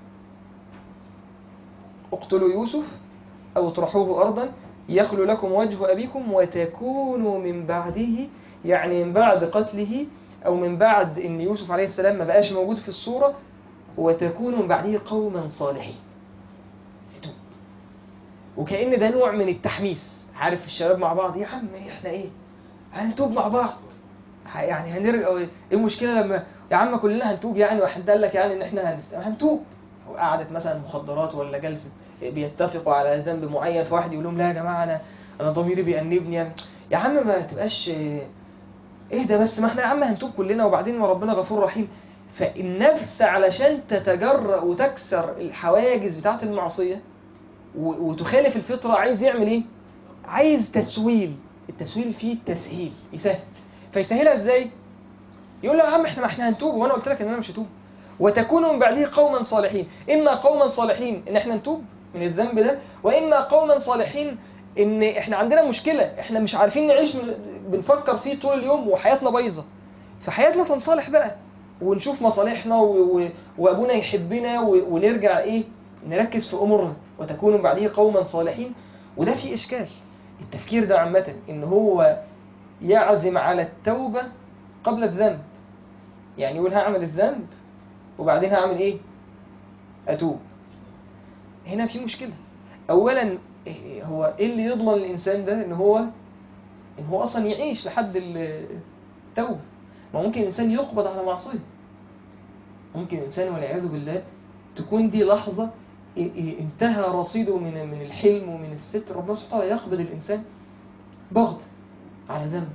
اقتلوا يوسف او اطرحوه ارضا يخلو لكم وجه ابيكم وتكونوا من بعده يعني من بعد قتله أو من بعد أن يوسف عليه السلام ما بقاش موجود في الصورة وتكونوا من بعده قوما صالحين يتوب. وكأن ده نوع من التحميس عارف الشباب مع بعض يا عم احنا ايه هنتوب مع بعض ه- يعني هنرجع ايه المشكلة لما يا عم كلنا هنتوب يعني واحد قال لك يعني ان احنا هنست... هنتوب وقعدت مثلا مخدرات ولا جلسة بيتفقوا على ذنب معين فواحد يقول لهم لا يا جماعة انا انا ضميري بيأنبني يعني يا عم ما تبقاش اهدى بس ما احنا يا عم هنتوب كلنا وبعدين ما ربنا غفور رحيم فالنفس علشان تتجرأ وتكسر الحواجز بتاعت المعصية و- وتخالف الفطرة عايز يعمل ايه؟ عايز تسويل التسويل فيه تسهيل يسهل فيسهلها ازاي؟ يقول له يا عم احنا ما احنا هنتوب وانا قلت لك ان انا مش هتوب وتكونوا من بعده قوما صالحين اما قوما صالحين ان احنا نتوب من الذنب ده واما قوما صالحين ان احنا عندنا مشكلة احنا مش عارفين نعيش من بنفكر فيه طول اليوم وحياتنا بايظة فحياتنا تنصلح بقى ونشوف مصالحنا و... و... وابونا يحبنا و... ونرجع ايه نركز في امورنا وتكونوا بعديه قوما صالحين وده فيه اشكال التفكير ده عامة ان هو يعزم على التوبة قبل الذنب يعني يقول هعمل الذنب وبعدين هعمل ايه اتوب هنا في مشكلة اولا إيه هو ايه اللي يضمن الانسان ده ان هو ان هو اصلا يعيش لحد التوبة ما ممكن الانسان يقبض على معصية ممكن الانسان والعياذ بالله تكون دي لحظة إيه إيه انتهى رصيده من من الحلم ومن الستر ربنا سبحانه وتعالى يقبض الانسان بغض على ذنب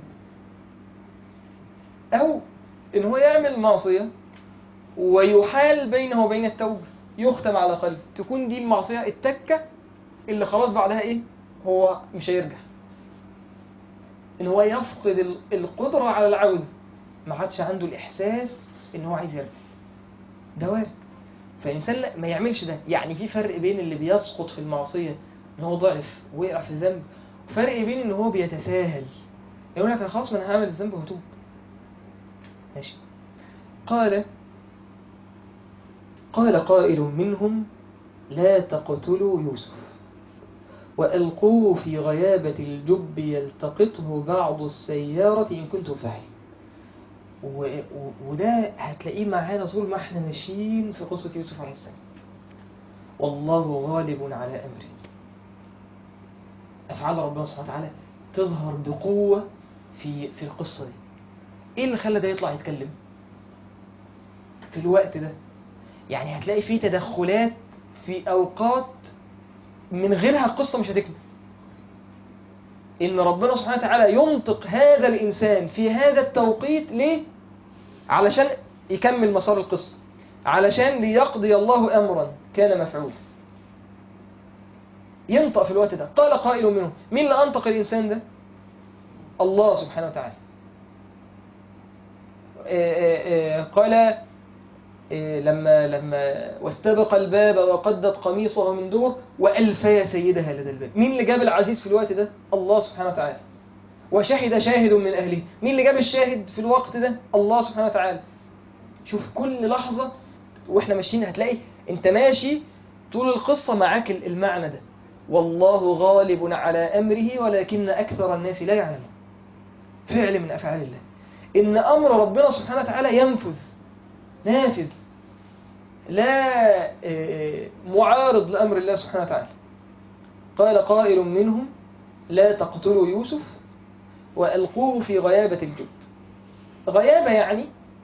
او ان هو يعمل معصية ويحال بينه وبين التوبة يختم على قلبه تكون دي المعصية التكة اللي خلاص بعدها ايه هو مش هيرجع ان هو يفقد ال- القدرة على العودة ما عادش عنده الاحساس ان هو عايز يرجع ده وارد فالانسان لا ما يعملش ده يعني في فرق بين اللي بيسقط في المعصية ان هو ضعف ويقع في الذنب وفرق بين ان هو بيتساهل يقول لك أنا خلاص ما انا هعمل الذنب وهتوب ماشي قال قال قائل منهم لا تقتلوا يوسف وألقوه في غيابة الجب يلتقطه بعض السيارة إن كنتم فاعلين و... و... وده هتلاقيه معانا طول ما احنا ماشيين في قصة يوسف عليه السلام والله غالب على أمره أفعال ربنا سبحانه وتعالى تظهر بقوة في في القصة دي إيه اللي خلى ده يطلع يتكلم في الوقت ده يعني هتلاقي فيه تدخلات في أوقات من غيرها القصة مش هتكمل إن ربنا سبحانه وتعالى ينطق هذا الإنسان في هذا التوقيت ليه؟ علشان يكمل مسار القصة علشان ليقضي الله أمرا كان مفعولا ينطق في الوقت ده قال قائل منهم مين اللي أنطق الإنسان ده؟ الله سبحانه وتعالى آه، آه، آه، قال إيه لما لما واستبق الباب وقدت قميصه من دور وألفي سيدها لدى الباب مين اللي جاب العزيز في الوقت ده الله سبحانه وتعالى وشهد شاهد من أهله مين اللي جاب الشاهد في الوقت ده الله سبحانه وتعالى شوف كل لحظة واحنا ماشيين هتلاقي انت ماشي طول القصة معاك المعنى ده والله غالب على أمره ولكن أكثر الناس لا يعلمون فعل من أفعال الله إن أمر ربنا سبحانه وتعالى ينفذ نافذ لا آه، معارض لأمر الله سبحانه وتعالى قال قائل منهم لا تقتلوا يوسف وألقوه في غيابة الجب غيابة يعني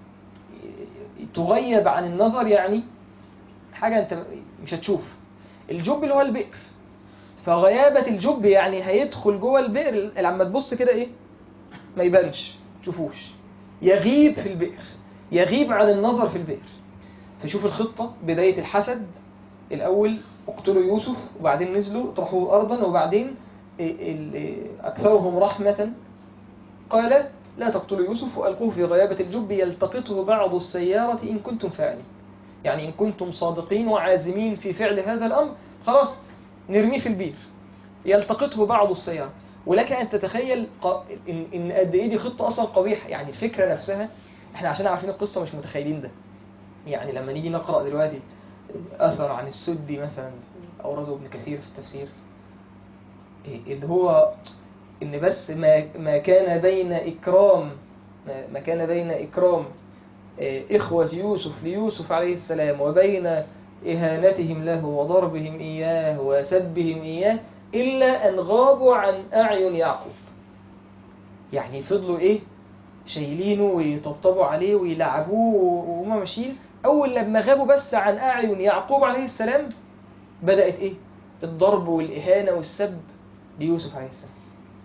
تغيب عن النظر يعني حاجة أنت مش هتشوف الجب اللي هو البئر فغيابة الجب يعني هيدخل جوه البئر لما تبص كده إيه ما يبانش تشوفوش يغيب في البئر يغيب عن النظر في البئر فشوف الخطة بداية الحسد الأول اقتلوا يوسف وبعدين نزلوا اطرحوه أرضا وبعدين ال- ال- أكثرهم رحمة قال لا تقتلوا يوسف وألقوه في غيابة الجب يلتقطه بعض السيارة إن كنتم فاعلين يعني إن كنتم صادقين وعازمين في فعل هذا الأمر خلاص نرميه في البير يلتقطه بعض السيارة ولك أن تتخيل ق- إن, إن قد إيه دي خطة أصلا قبيحة يعني الفكرة نفسها إحنا عشان عارفين القصة مش متخيلين ده يعني لما نيجي نقرأ دلوقتي أثر عن السدي مثلا أورده ابن كثير في التفسير إيه اللي هو إن بس ما, ما كان بين إكرام ما ما كان بين إكرام إيه، إخوة يوسف ليوسف عليه السلام وبين إهانتهم له وضربهم إياه وسبهم إياه إلا أن غابوا عن أعين يعقوب يعني فضلوا إيه شايلينه ويطبطبوا عليه ويلعبوه وهم ماشيين أول لما غابوا بس عن أعين يعقوب عليه السلام بدأت إيه الضرب والإهانة والسب ليوسف عليه السلام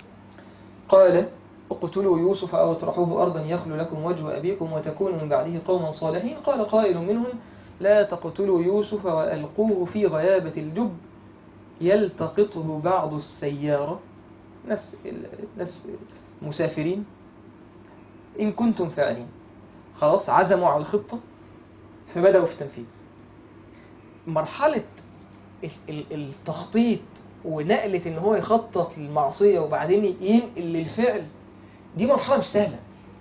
قال اقتلوا يوسف أو اطرحوه أرضا يخلو لكم وجه أبيكم وتكونوا من بعده قوما صالحين قال قائل منهم لا تقتلوا يوسف وألقوه في غيابة الجب يلتقطه بعض السيارة ناس, ناس مسافرين إن كنتم فاعلين خلاص عزموا على الخطة فبدأوا في التنفيذ مرحلة ال- ال- التخطيط ونقلة ان هو يخطط للمعصية وبعدين ينقل للفعل دي مرحلة مش سهلة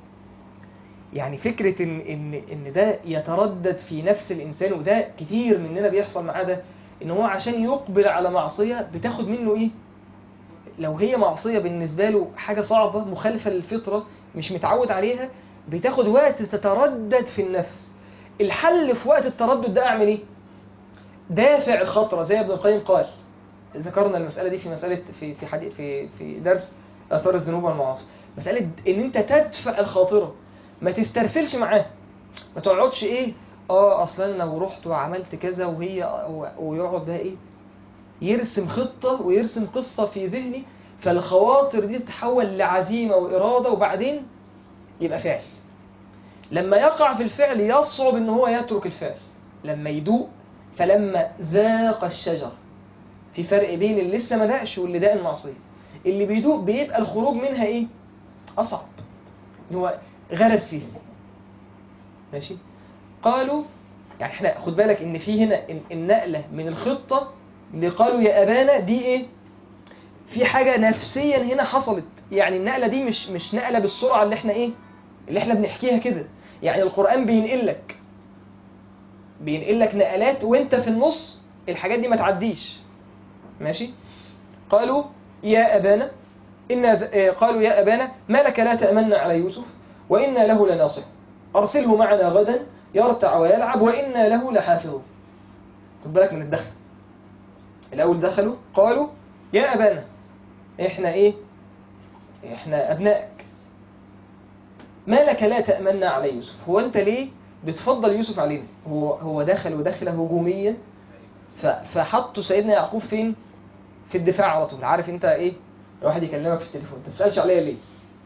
يعني فكرة ان, إن, إن ده يتردد في نفس الإنسان وده كتير مننا بيحصل معاه ده ان هو عشان يقبل على معصية بتاخد منه ايه لو هي معصية بالنسبة له حاجة صعبة مخالفة للفطرة مش متعود عليها بتاخد وقت تتردد في النفس الحل في وقت التردد ده اعمل ايه دافع الخطرة زي ابن القيم قال ذكرنا المسألة دي في مسألة في في حديث في في درس آثار الذنوب والمعاصي مسألة إن أنت تدفع الخاطرة ما تسترسلش معاه ما تقعدش إيه اه اصلا أنا لو رحت وعملت كذا وهي ويقعد بقى ايه يرسم خطة ويرسم قصة في ذهني فالخواطر دي تتحول لعزيمة وإرادة وبعدين يبقى فعل لما يقع في الفعل يصعب ان هو يترك الفعل لما يدوق فلما ذاق الشجر في فرق بين اللي لسه ما دقش واللي داق المعصية اللي بيدوق بيبقى الخروج منها ايه اصعب ان هو غرس فيها ماشي قالوا يعني احنا خد بالك ان في هنا النقلة من الخطة اللي قالوا يا ابانا دي ايه في حاجة نفسيا هنا حصلت يعني النقلة دي مش مش نقلة بالسرعة اللي احنا ايه اللي احنا بنحكيها كده يعني القرآن بينقلك بينقلك نقلات وانت في النص الحاجات دي ما تعديش ماشي قالوا يا أبانا إن قالوا يا أبانا ما لك لا تأمن على يوسف وإنا له لناصح أرسله معنا غدا يرتع ويلعب وإنا له لحافظون خد بالك من الدخل الأول دخلوا قالوا يا أبانا إحنا إيه إحنا أبنائك ما لك لا تأمن على يوسف هو أنت ليه بتفضل يوسف علينا هو هو دخل ودخله هجوميا فحطوا سيدنا يعقوب فين في الدفاع على طول عارف انت ايه الواحد يكلمك في التليفون انت ما بتسالش عليا ليه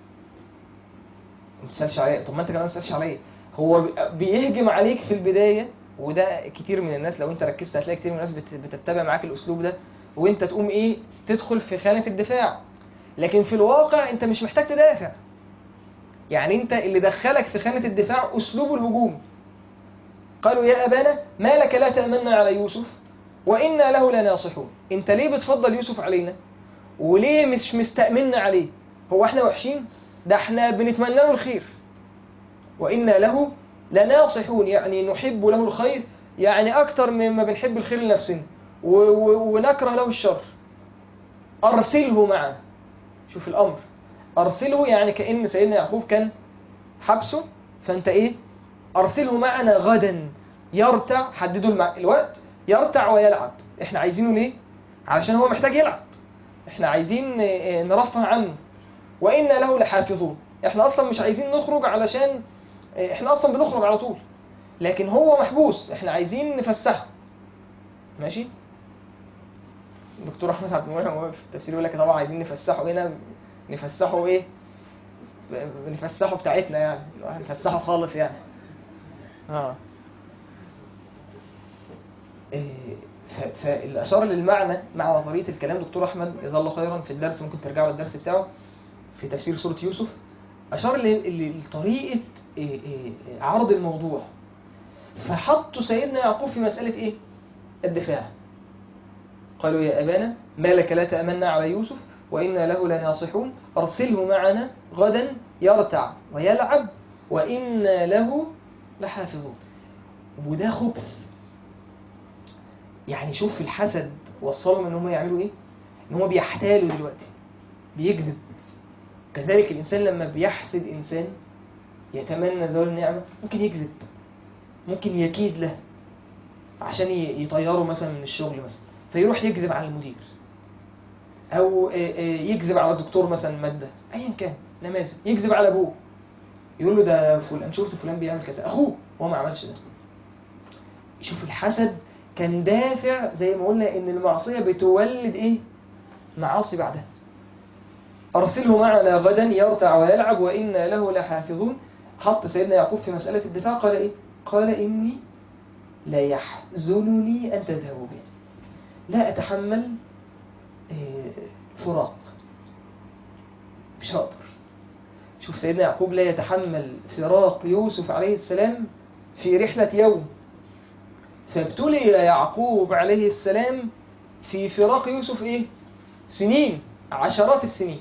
ما بتسالش عليا طب ما انت كمان ما بتسالش عليا هو بيهجم عليك في البدايه وده كتير من الناس لو انت ركزت هتلاقي كتير من الناس بتتبع معاك الاسلوب ده وانت تقوم ايه تدخل في خانه الدفاع لكن في الواقع انت مش محتاج تدافع يعني انت اللي دخلك في خانه الدفاع اسلوب الهجوم قالوا يا ابانا ما لك لا تامنا على يوسف وإنا له لناصحون انت ليه بتفضل يوسف علينا وليه مش مستأمنا عليه هو احنا وحشين ده احنا بنتمنى له الخير وإنا له لناصحون يعني نحب له الخير يعني أكتر مما بنحب الخير لنفسنا ونكره له الشر أرسله معنا شوف الأمر أرسله يعني كأن سيدنا يعقوب كان حبسه فأنت إيه أرسله معنا غدا يرتع حددوا الوقت يرتع ويلعب احنا عايزينه ليه علشان هو محتاج يلعب احنا عايزين نرفه عنه وإنا له لحافظون احنا اصلا مش عايزين نخرج علشان احنا اصلا بنخرج على طول لكن هو محبوس احنا عايزين نفسحه ماشي الدكتور احمد عبد المنعم في التفسير يقول لك طبعا عايزين نفسحه هنا نفسحه ايه نفسحه بتاعتنا يعني نفسحه خالص يعني اه فالأشار للمعنى مع طريقة الكلام دكتور أحمد جزاه الله خيرا في الدرس ممكن ترجعوا الدرس بتاعه في تفسير سورة يوسف أشار لطريقة عرض الموضوع فحطوا سيدنا يعقوب في مسألة إيه؟ الدفاع قالوا يا أبانا ما لك لا تأمنا على يوسف وإنا له لناصحون أرسله معنا غدا يرتع ويلعب وإنا له لحافظون وده خبث يعني شوف الحسد وصلهم ان هم يعملوا ايه ان هم بيحتالوا دلوقتي بيكذب كذلك الانسان لما بيحسد انسان يتمنى ذول النعمة ممكن يكذب ممكن يكيد له عشان يطيره مثلا من الشغل مثلا فيروح يكذب على المدير او يكذب على الدكتور مثلا مادة ايا كان نماذج يكذب على ابوه يقول له ده فلان شفت فلان بيعمل كذا اخوه هو ما عملش ده شوف الحسد كان دافع زي ما قلنا ان المعصية بتولد ايه معاصي بعدها ارسله معنا غدا يرتع ويلعب وإنا له لحافظون حط سيدنا يعقوب في مسألة الدفاع قال ايه قال إني لا يحزنني أن تذهبوا به لا أتحمل فراق مش هقدر شوف سيدنا يعقوب لا يتحمل فراق يوسف عليه السلام في رحلة يوم فابتلي يعقوب عليه السلام في فراق يوسف ايه سنين عشرات السنين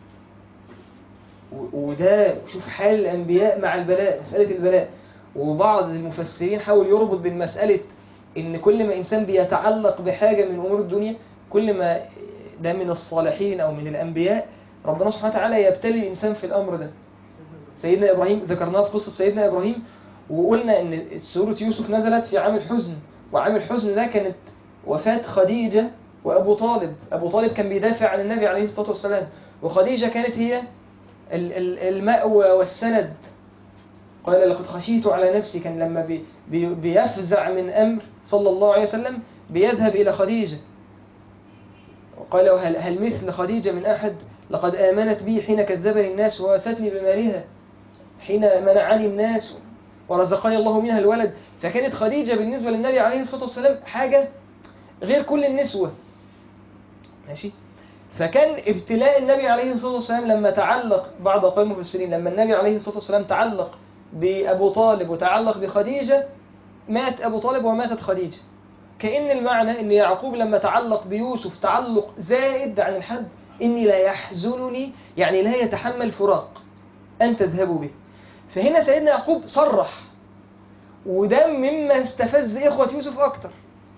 وده شوف حال الانبياء مع البلاء مسألة البلاء وبعض المفسرين حاول يربط بين مسألة ان كل ما انسان بيتعلق بحاجة من امور الدنيا كل ما ده من الصالحين أو من الأنبياء ربنا سبحانه وتعالى يبتلي الإنسان في الأمر ده سيدنا إبراهيم ذكرناه في قصة سيدنا إبراهيم وقلنا إن سورة يوسف نزلت في عام الحزن وعام الحزن ده كانت وفاة خديجة وأبو طالب أبو طالب كان بيدافع عن النبي عليه الصلاة والسلام وخديجة كانت هي ال- ال- المأوى والسند قال لقد خشيت على نفسي كان لما بي بي بيفزع من أمر صلى الله عليه وسلم بيذهب إلى خديجة وقال هل, هل مثل خديجة من أحد لقد آمنت بي حين كذبني الناس ووستني بمالها حين منعني الناس ورزقني الله منها الولد فكانت خديجة بالنسبة للنبي عليه الصلاة والسلام حاجة غير كل النسوة ماشي فكان ابتلاء النبي عليه الصلاة والسلام لما تعلق بعض أقوال المفسرين لما النبي عليه الصلاة والسلام تعلق بأبو طالب وتعلق بخديجة مات أبو طالب وماتت خديجة كأن المعنى أن يعقوب لما تعلق بيوسف تعلق زائد عن الحد إني لا يحزنني يعني لا يتحمل فراق أن تذهبوا به فهنا سيدنا يعقوب صرح وده مما استفز إخوة يوسف أكتر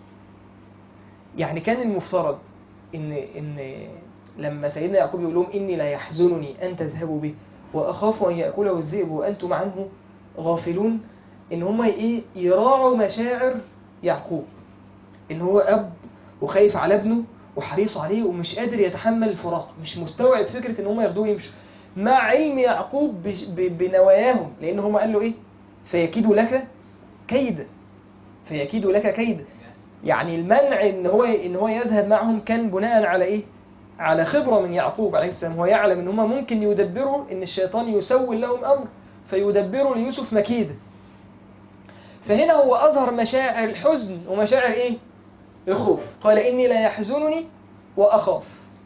يعني كان المفترض إن, إن لما سيدنا يعقوب يقول لهم إني لا يحزنني أن تذهبوا به وأخاف أن يأكله الذئب وأنتم عنه غافلون إن هم إيه يراعوا مشاعر يعقوب إن هو أب وخايف على ابنه وحريص عليه ومش قادر يتحمل الفراق مش مستوعب فكرة إن هم ياخدوه يمشوا مع علم يعقوب بش- ب- بنواياهم لأن هم قال له إيه فيكيد لك كيدا فيكيد لك كيدا يعني المنع ان هو ان هو يذهب معهم كان بناء على ايه على خبرة من يعقوب عليه السلام هو يعلم ان هم ممكن يدبروا ان الشيطان يسول لهم امر فيدبروا ليوسف مكيدة فهنا هو اظهر مشاعر الحزن ومشاعر ايه الخوف قال اني لا يحزنني واخاف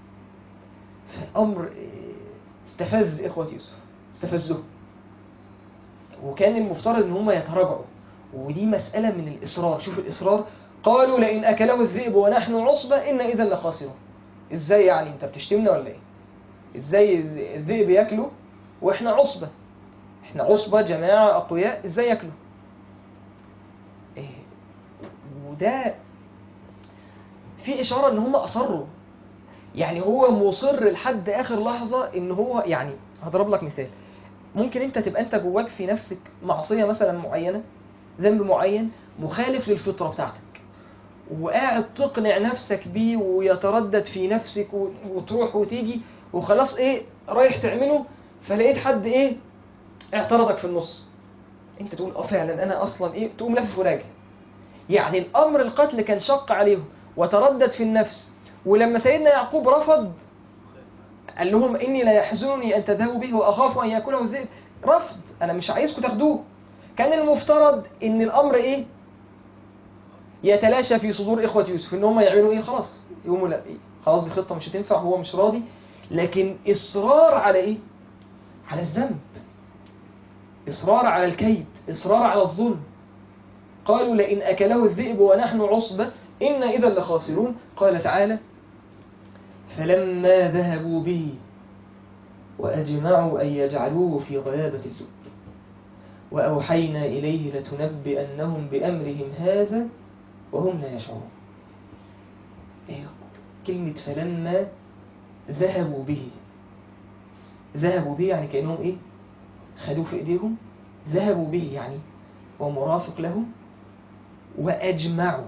امر استفز اخوة يوسف استفزهم وكان المفترض ان هم يتراجعوا ودي مسألة من الإصرار شوف الإصرار قالوا لئن أكله الذئب ونحن عصبة إن إذا لخاسرون إزاي يعني أنت بتشتمنا ولا إيه إزاي الذئب ياكله وإحنا عصبة إحنا عصبة جماعة أقوياء إزاي ياكلوا إيه وده في إشارة إن هم أصروا يعني هو مصر لحد آخر لحظة إن هو يعني هضرب لك مثال ممكن انت تبقى انت جواك في نفسك معصية مثلا معينة ذنب معين مخالف للفطرة بتاعتك وقاعد تقنع نفسك بيه ويتردد في نفسك و- وتروح وتيجي وخلاص ايه رايح تعمله فلقيت حد ايه اعترضك في النص انت تقول اه فعلا انا اصلا ايه تقوم لافف وراجع يعني الامر القتل كان شق عليهم وتردد في النفس ولما سيدنا يعقوب رفض قال لهم إني لا يحزنني أن تذهبوا به وأخاف أن يأكله الذئب رفض أنا مش عايزكم تاخدوه كان المفترض إن الأمر إيه يتلاشى في صدور إخوة يوسف إن هم يعملوا إيه خلاص يقوموا لا إيه خلاص دي خطة مش هتنفع هو مش راضي لكن إصرار على إيه على الذنب إصرار على الكيد إصرار على الظلم قالوا لئن أكله الذئب ونحن عصبة إنا إذا لخاسرون قال تعالى فلما ذهبوا به وأجمعوا أن يجعلوه في غيابة الجب وأوحينا إليه لتنبئنهم بأمرهم هذا وهم لا يشعرون إيه كلمة فلما ذهبوا به ذهبوا به يعني كأنهم إيه خدوه في إيديهم ذهبوا به يعني هو مرافق لهم وأجمعوا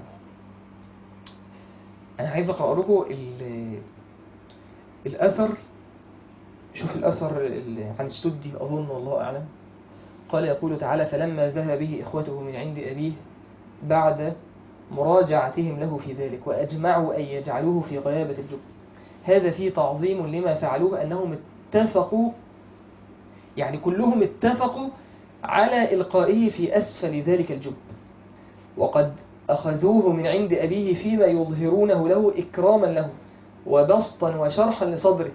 أنا عايز أقرأ لكم ال- الأثر شوف الأثر ال- عن السدي أظن والله أعلم قال يقول تعالى فلما ذهب به إخوته من عند أبيه بعد مراجعتهم له في ذلك وأجمعوا أن يجعلوه في غيابة الجب هذا فيه تعظيم لما فعلوه أنهم اتفقوا يعني كلهم اتفقوا على إلقائه في أسفل ذلك الجب وقد أخذوه من عند أبيه فيما يظهرونه له إكراما له وبسطا وشرحا لصدره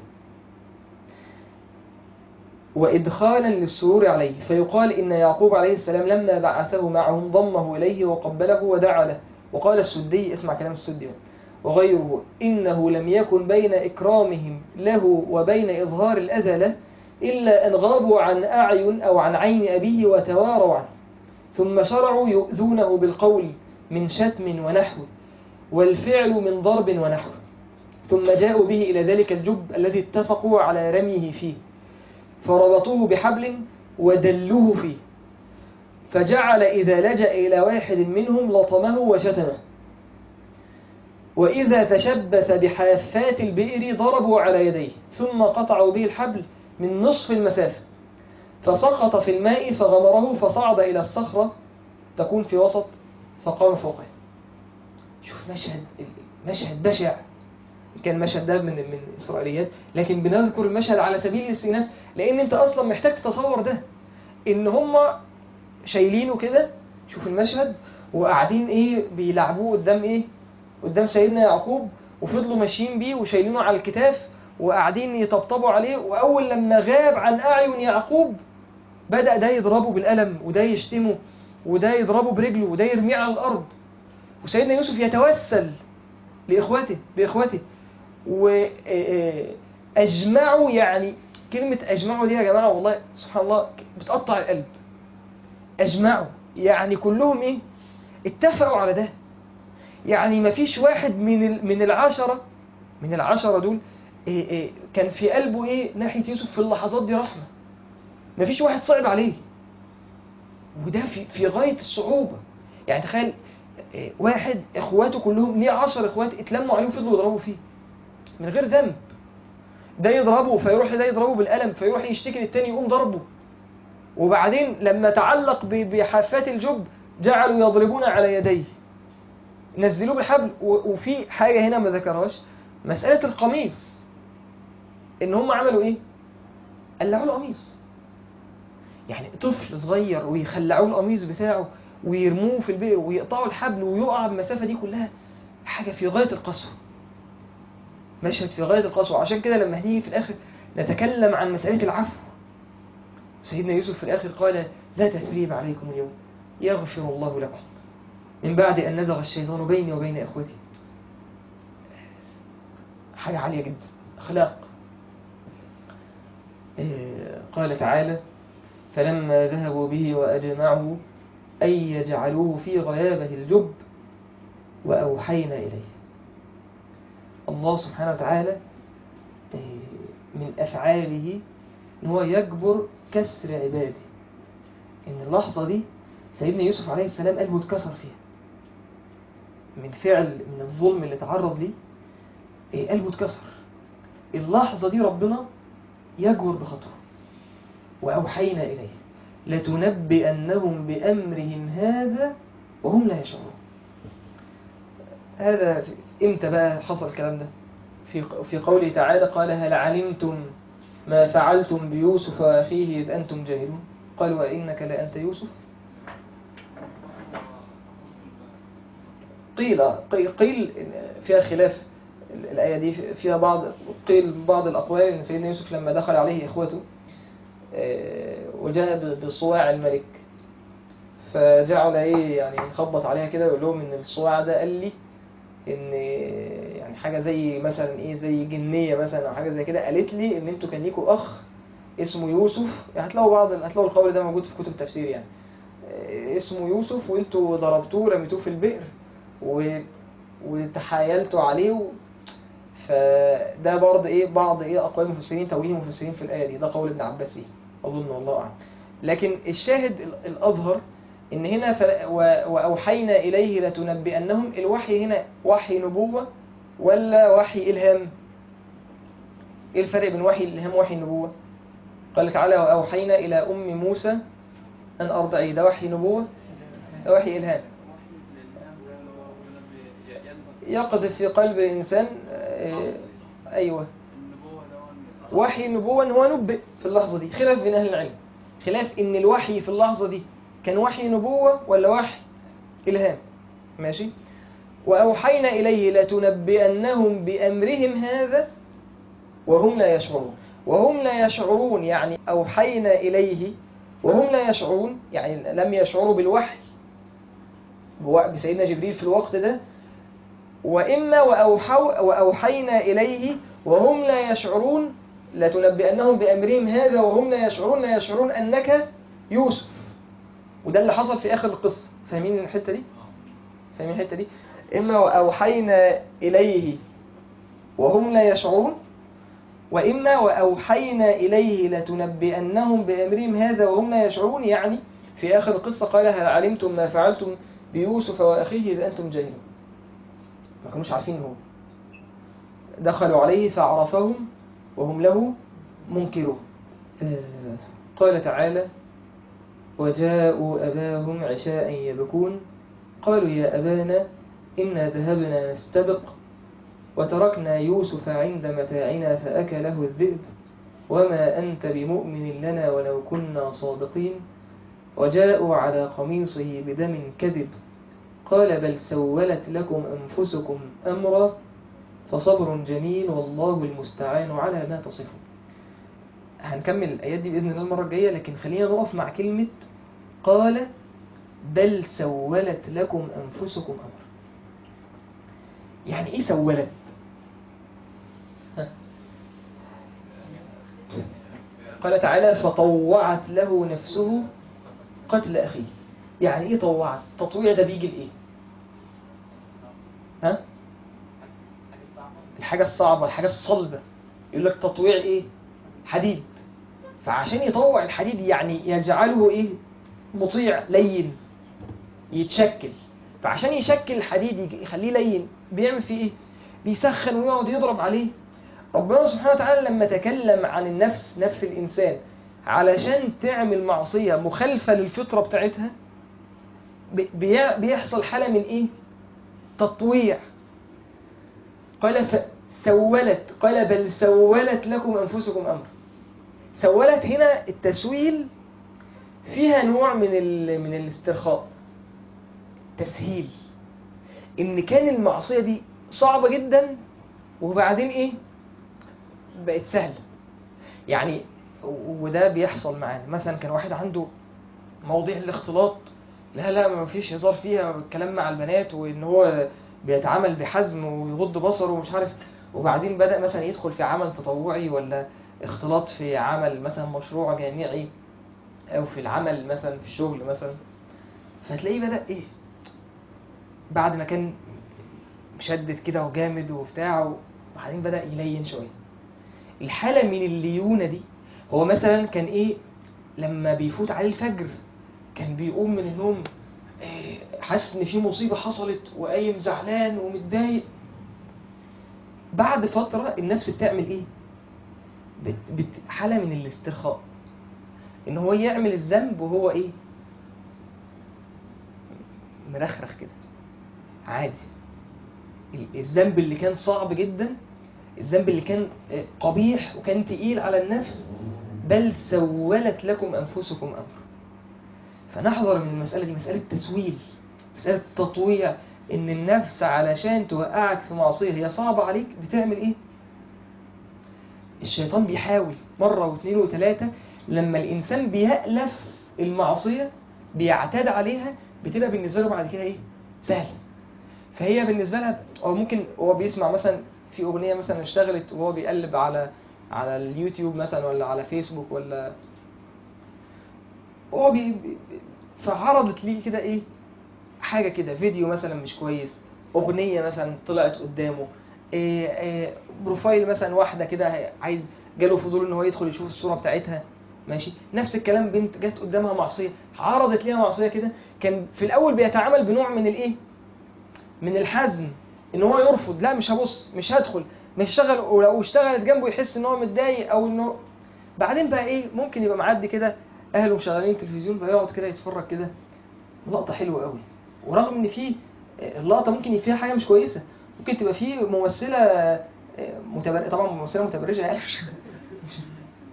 وإدخالا للسرور عليه فيقال إن يعقوب عليه السلام لما بعثه معهم ضمه إليه وقبله ودعا له وقال السدي اسمع كلام السدي وغيره إنه لم يكن بين إكرامهم له وبين إظهار الأذى له إلا أن غابوا عن أعين أو عن عين أبيه وتواروا عنه ثم شرعوا يؤذونه بالقول من شتم ونحو والفعل من ضرب ونحو ثم جاءوا به إلى ذلك الجب الذي اتفقوا على رميه فيه فربطوه بحبل ودلوه فيه فجعل إذا لجأ إلى واحد منهم لطمه وشتمه وإذا تشبث بحافات البئر ضربوا على يديه ثم قطعوا به الحبل من نصف المسافة فسقط في الماء فغمره فصعد إلى الصخرة تكون في وسط فقام فوقه شوف مشهد مشهد بشع كان المشهد ده من من الإسرائيليات لكن بنذكر المشهد على سبيل الاستئناس لأن أنت أصلا محتاج تتصور ده إن هم شايلينه كده شوف المشهد وقاعدين إيه بيلعبوه قدام إيه قدام سيدنا يعقوب وفضلوا ماشيين بيه وشايلينه على الكتاف وقاعدين يطبطبوا عليه وأول لما غاب عن أعين يعقوب بدأ ده يضربه بالقلم وده يشتمه وده يضربه برجله وده يرميه على الأرض وسيدنا يوسف يتوسل لإخوته بإخوته وأجمعوا يعني كلمة أجمعوا دي يا جماعة والله سبحان الله بتقطع القلب أجمعوا يعني كلهم إيه اتفقوا على ده يعني ما فيش واحد من من العشرة من العشرة دول إيه إيه كان في قلبه إيه ناحية يوسف في اللحظات دي رحمة ما فيش واحد صعب عليه وده في, في غاية الصعوبة يعني تخيل إيه واحد اخواته كلهم ليه عشر اخوات اتلموا عليه وفضلوا يضربوا فيه من غير ذنب ده يضربه فيروح ده يضربه بالقلم فيروح يشتكي للتاني يقوم ضربه وبعدين لما تعلق بحافات الجب جعلوا يضربون على يديه نزلوه بالحبل وفي حاجة هنا ما ذكرهاش مسألة القميص ان هم عملوا ايه قلعوا له قميص يعني طفل صغير ويخلعوا له القميص بتاعه ويرموه في البئر ويقطعوا الحبل ويقع المسافة دي كلها حاجة في غاية القسوة مشهد في غاية القسوة عشان كده لما هنيجي في الآخر نتكلم عن مسألة العفو سيدنا يوسف في الآخر قال لا تثريب عليكم اليوم يغفر الله لكم من بعد أن نزغ الشيطان بيني وبين إخوتي حاجة عالية جدا أخلاق قال تعالى فلما ذهبوا به وأجمعوا أن يجعلوه في غيابة الجب وأوحينا إليه الله سبحانه وتعالى من أفعاله أن هو يجبر كسر عباده إن اللحظة دي سيدنا يوسف عليه السلام قلبه اتكسر فيها من فعل من الظلم اللي تعرض ليه قلبه اتكسر اللحظة دي ربنا يجبر بخطره وأوحينا إليه لتنبئنهم بأمرهم هذا وهم لا يشعرون هذا امتى بقى حصل الكلام ده في في قوله تعالى قال هل علمتم ما فعلتم بيوسف وأخيه إذ أنتم جاهلون قال وإنك لأنت يوسف قيل قيل فيها خلاف الآية دي فيها بعض قيل بعض الأقوال أن سيدنا يوسف لما دخل عليه إخوته وجاء بصواع الملك فجعل ايه يعني يخبط عليها كده ويقول لهم ان الصواع ده قال لي ان يعني حاجه زي مثلا ايه زي جنيه مثلا او حاجه زي كده قالت لي ان انتوا كان ليكوا اخ اسمه يوسف يعني هتلاقوا بعض هتلاقوا القول ده موجود في كتب تفسير يعني اسمه يوسف وانتوا ضربتوه رميتوه في البئر و... وتحايلتوا عليه و... فده برضه ايه بعض ايه اقوال المفسرين توجيه المفسرين في الايه دي ده قول ابن عباس فيه اظن والله اعلم لكن الشاهد الاظهر ان هنا فل... و... واوحينا اليه لتنبئنهم الوحي هنا وحي نبوه ولا وحي الهام ايه الفرق بين وحي الالهام ووحي النبوه قال تعالى واوحينا الى ام موسى ان ارضعيه ده وحي نبوه ده وحي الهام يقذف في قلب الإنسان أيوة وحي النبوة إن هو نبئ في اللحظة دي خلاف بين أهل العلم خلاف إن الوحي في اللحظة دي كان وحي نبوة ولا وحي إلهام ماشي وأوحينا إليه لتنبئنهم بأمرهم هذا وهم لا يشعرون وهم لا يشعرون يعني أوحينا إليه وهم لا يشعرون يعني لم يشعروا بالوحي بسيدنا جبريل في الوقت ده وإما وأوحو وأوحينا إليه وهم لا يشعرون لتنبئنهم بأمرهم هذا وهم لا يشعرون لا يشعرون أنك يوسف وده اللي حصل في آخر القصة فاهمين الحتة دي؟ فاهمين الحتة دي؟ إما وأوحينا إليه وهم لا يشعرون وإما وأوحينا إليه لتنبئنهم بأمرهم هذا وهم لا يشعرون يعني في آخر القصة قال هل علمتم ما فعلتم بيوسف وأخيه إذ أنتم جاهلون ما كانوش عارفين هو دخلوا عليه فعرفهم وهم له منكرون آه، قال تعالى وجاءوا أباهم عشاء يبكون قالوا يا أبانا إنا ذهبنا نستبق وتركنا يوسف عند متاعنا فأكله الذئب وما أنت بمؤمن لنا ولو كنا صادقين وجاءوا على قميصه بدم كذب قال بل سولت لكم أنفسكم أمرا فصبر جميل والله المستعان على ما تصفون هنكمل الآيات دي بإذن الله المرة الجاية لكن خلينا نقف مع كلمة قال بل سولت لكم أنفسكم أمر يعني إيه سولت ها؟ قال تعالى فطوعت له نفسه قتل أخيه يعني إيه طوعت التطويع ده بيجي لإيه ها الحاجة الصعبة الحاجة الصلبة يقول لك تطويع إيه حديد فعشان يطوع الحديد يعني يجعله إيه مطيع لين يتشكل فعشان يشكل الحديد يج- يخليه لين بيعمل فيه ايه بيسخن ويقعد يضرب عليه ربنا سبحانه وتعالى لما تكلم عن النفس نفس الإنسان علشان تعمل معصية مخالفة للفطرة بتاعتها بي- بي- بيحصل حالة من ايه تطويع قال فسولت قال بل سولت لكم أنفسكم أمر سولت هنا التسويل فيها نوع من ال... من الاسترخاء تسهيل ان كان المعصية دي صعبة جدا وبعدين ايه بقت سهلة يعني و- وده بيحصل معانا مثلا كان واحد عنده مواضيع الاختلاط لا لا ما فيش هزار فيها الكلام مع البنات وان هو بيتعامل بحزم ويغض بصره ومش عارف وبعدين بدأ مثلا يدخل في عمل تطوعي ولا اختلاط في عمل مثلا مشروع جامعي او في العمل مثلا في الشغل مثلا فتلاقيه بدأ ايه بعد ما كان مشدد كده وجامد وبتاع وبعدين بدأ يلين شوية الحالة من الليونة دي هو مثلا كان ايه لما بيفوت عليه الفجر كان بيقوم من النوم إيه، حاسس ان في مصيبة حصلت وقايم زعلان ومتضايق بعد فترة النفس بتعمل ايه بت بت حالة من الاسترخاء ان هو يعمل الذنب وهو ايه مرخرخ كده عادي ال- الذنب اللي كان صعب جدا الذنب اللي كان آه، قبيح وكان تقيل على النفس بل سولت لكم انفسكم امر فنحذر من المسألة دي مسألة تسويل مسألة تطويع ان النفس علشان توقعك في معصية هي صعبة عليك بتعمل ايه الشيطان بيحاول مرة واثنين وثلاثة لما الإنسان بيألف المعصية بيعتاد عليها بتبقى بالنسبة له بعد كده إيه؟ سهل فهي بالنسبة لها أو ممكن هو بيسمع مثلا في أغنية مثلا اشتغلت وهو بيقلب على على اليوتيوب مثلا ولا على فيسبوك ولا هو بي بي- فعرضت ليه كده إيه؟ حاجة كده فيديو مثلا مش كويس أغنية مثلا طلعت قدامه إيه إيه بروفايل مثلا واحدة كده عايز جاله فضول ان هو يدخل يشوف الصورة بتاعتها ماشي نفس الكلام بنت جت قدامها معصية عرضت ليها معصية كده كان في الأول بيتعامل بنوع من الإيه من الحزم ان هو يرفض لا مش هبص مش هدخل مش هشتغل ولو اشتغلت جنبه يحس ان هو متضايق او انه بعدين بقى ايه ممكن يبقى معدي كده اهله مشغلين تلفزيون فيقعد كده يتفرج كده لقطة حلوة قوي ورغم ان في اللقطة ممكن فيها حاجة مش كويسة ممكن تبقى في ممثلة متبر... طبعا ممثلة متبرجة يعني مش- مش-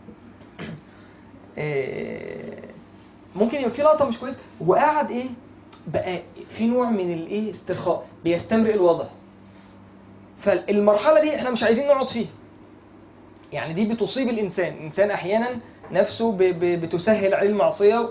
إيه، ممكن يبقى في لقطة مش كويسة وقاعد ايه بقى في نوع من الايه استرخاء بيستمرئ الوضع فالمرحلة دي احنا مش عايزين نقعد فيها يعني دي بتصيب الانسان الانسان احيانا نفسه ب... ب... بتسهل عليه المعصية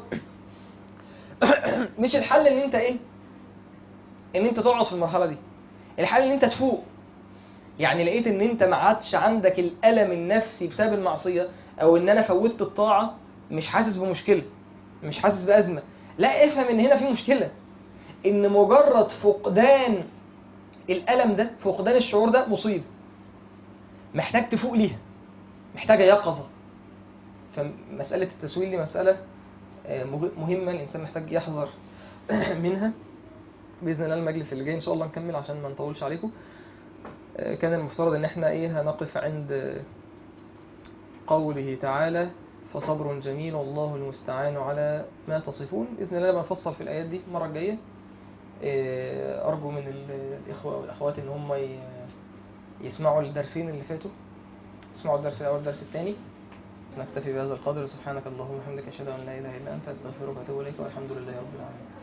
مش الحل ان انت ايه ان انت تقعد في المرحلة دي الحل ان انت تفوق يعني لقيت ان انت ما عادش عندك الالم النفسي بسبب المعصيه او ان انا فوتت الطاعه مش حاسس بمشكله مش حاسس بازمه لا افهم ان هنا في مشكله ان مجرد فقدان الالم ده فقدان الشعور ده مصيبه محتاج تفوق ليها محتاجة يقظة فمسألة التسويل دي مسألة آه، مه- مهمة الإنسان محتاج يحذر منها بإذن الله المجلس اللي جاي إن شاء الله نكمل عشان ما نطولش عليكم آه، كان المفترض إن احنا إيه هنقف عند آه، قوله تعالى فصبر جميل والله المستعان على ما تصفون بإذن الله لما نفصل في الآيات دي المرة الجاية آه، أرجو من ال- الإخوة والأخوات إن هم ي- يسمعوا الدرسين اللي فاتوا يسمعوا الدرس الأول والدرس الثاني نكتفي بهذا القدر سبحانك اللهم وبحمدك أشهد أن لا إله إلا أنت أستغفرك وأتوب إليك والحمد لله رب العالمين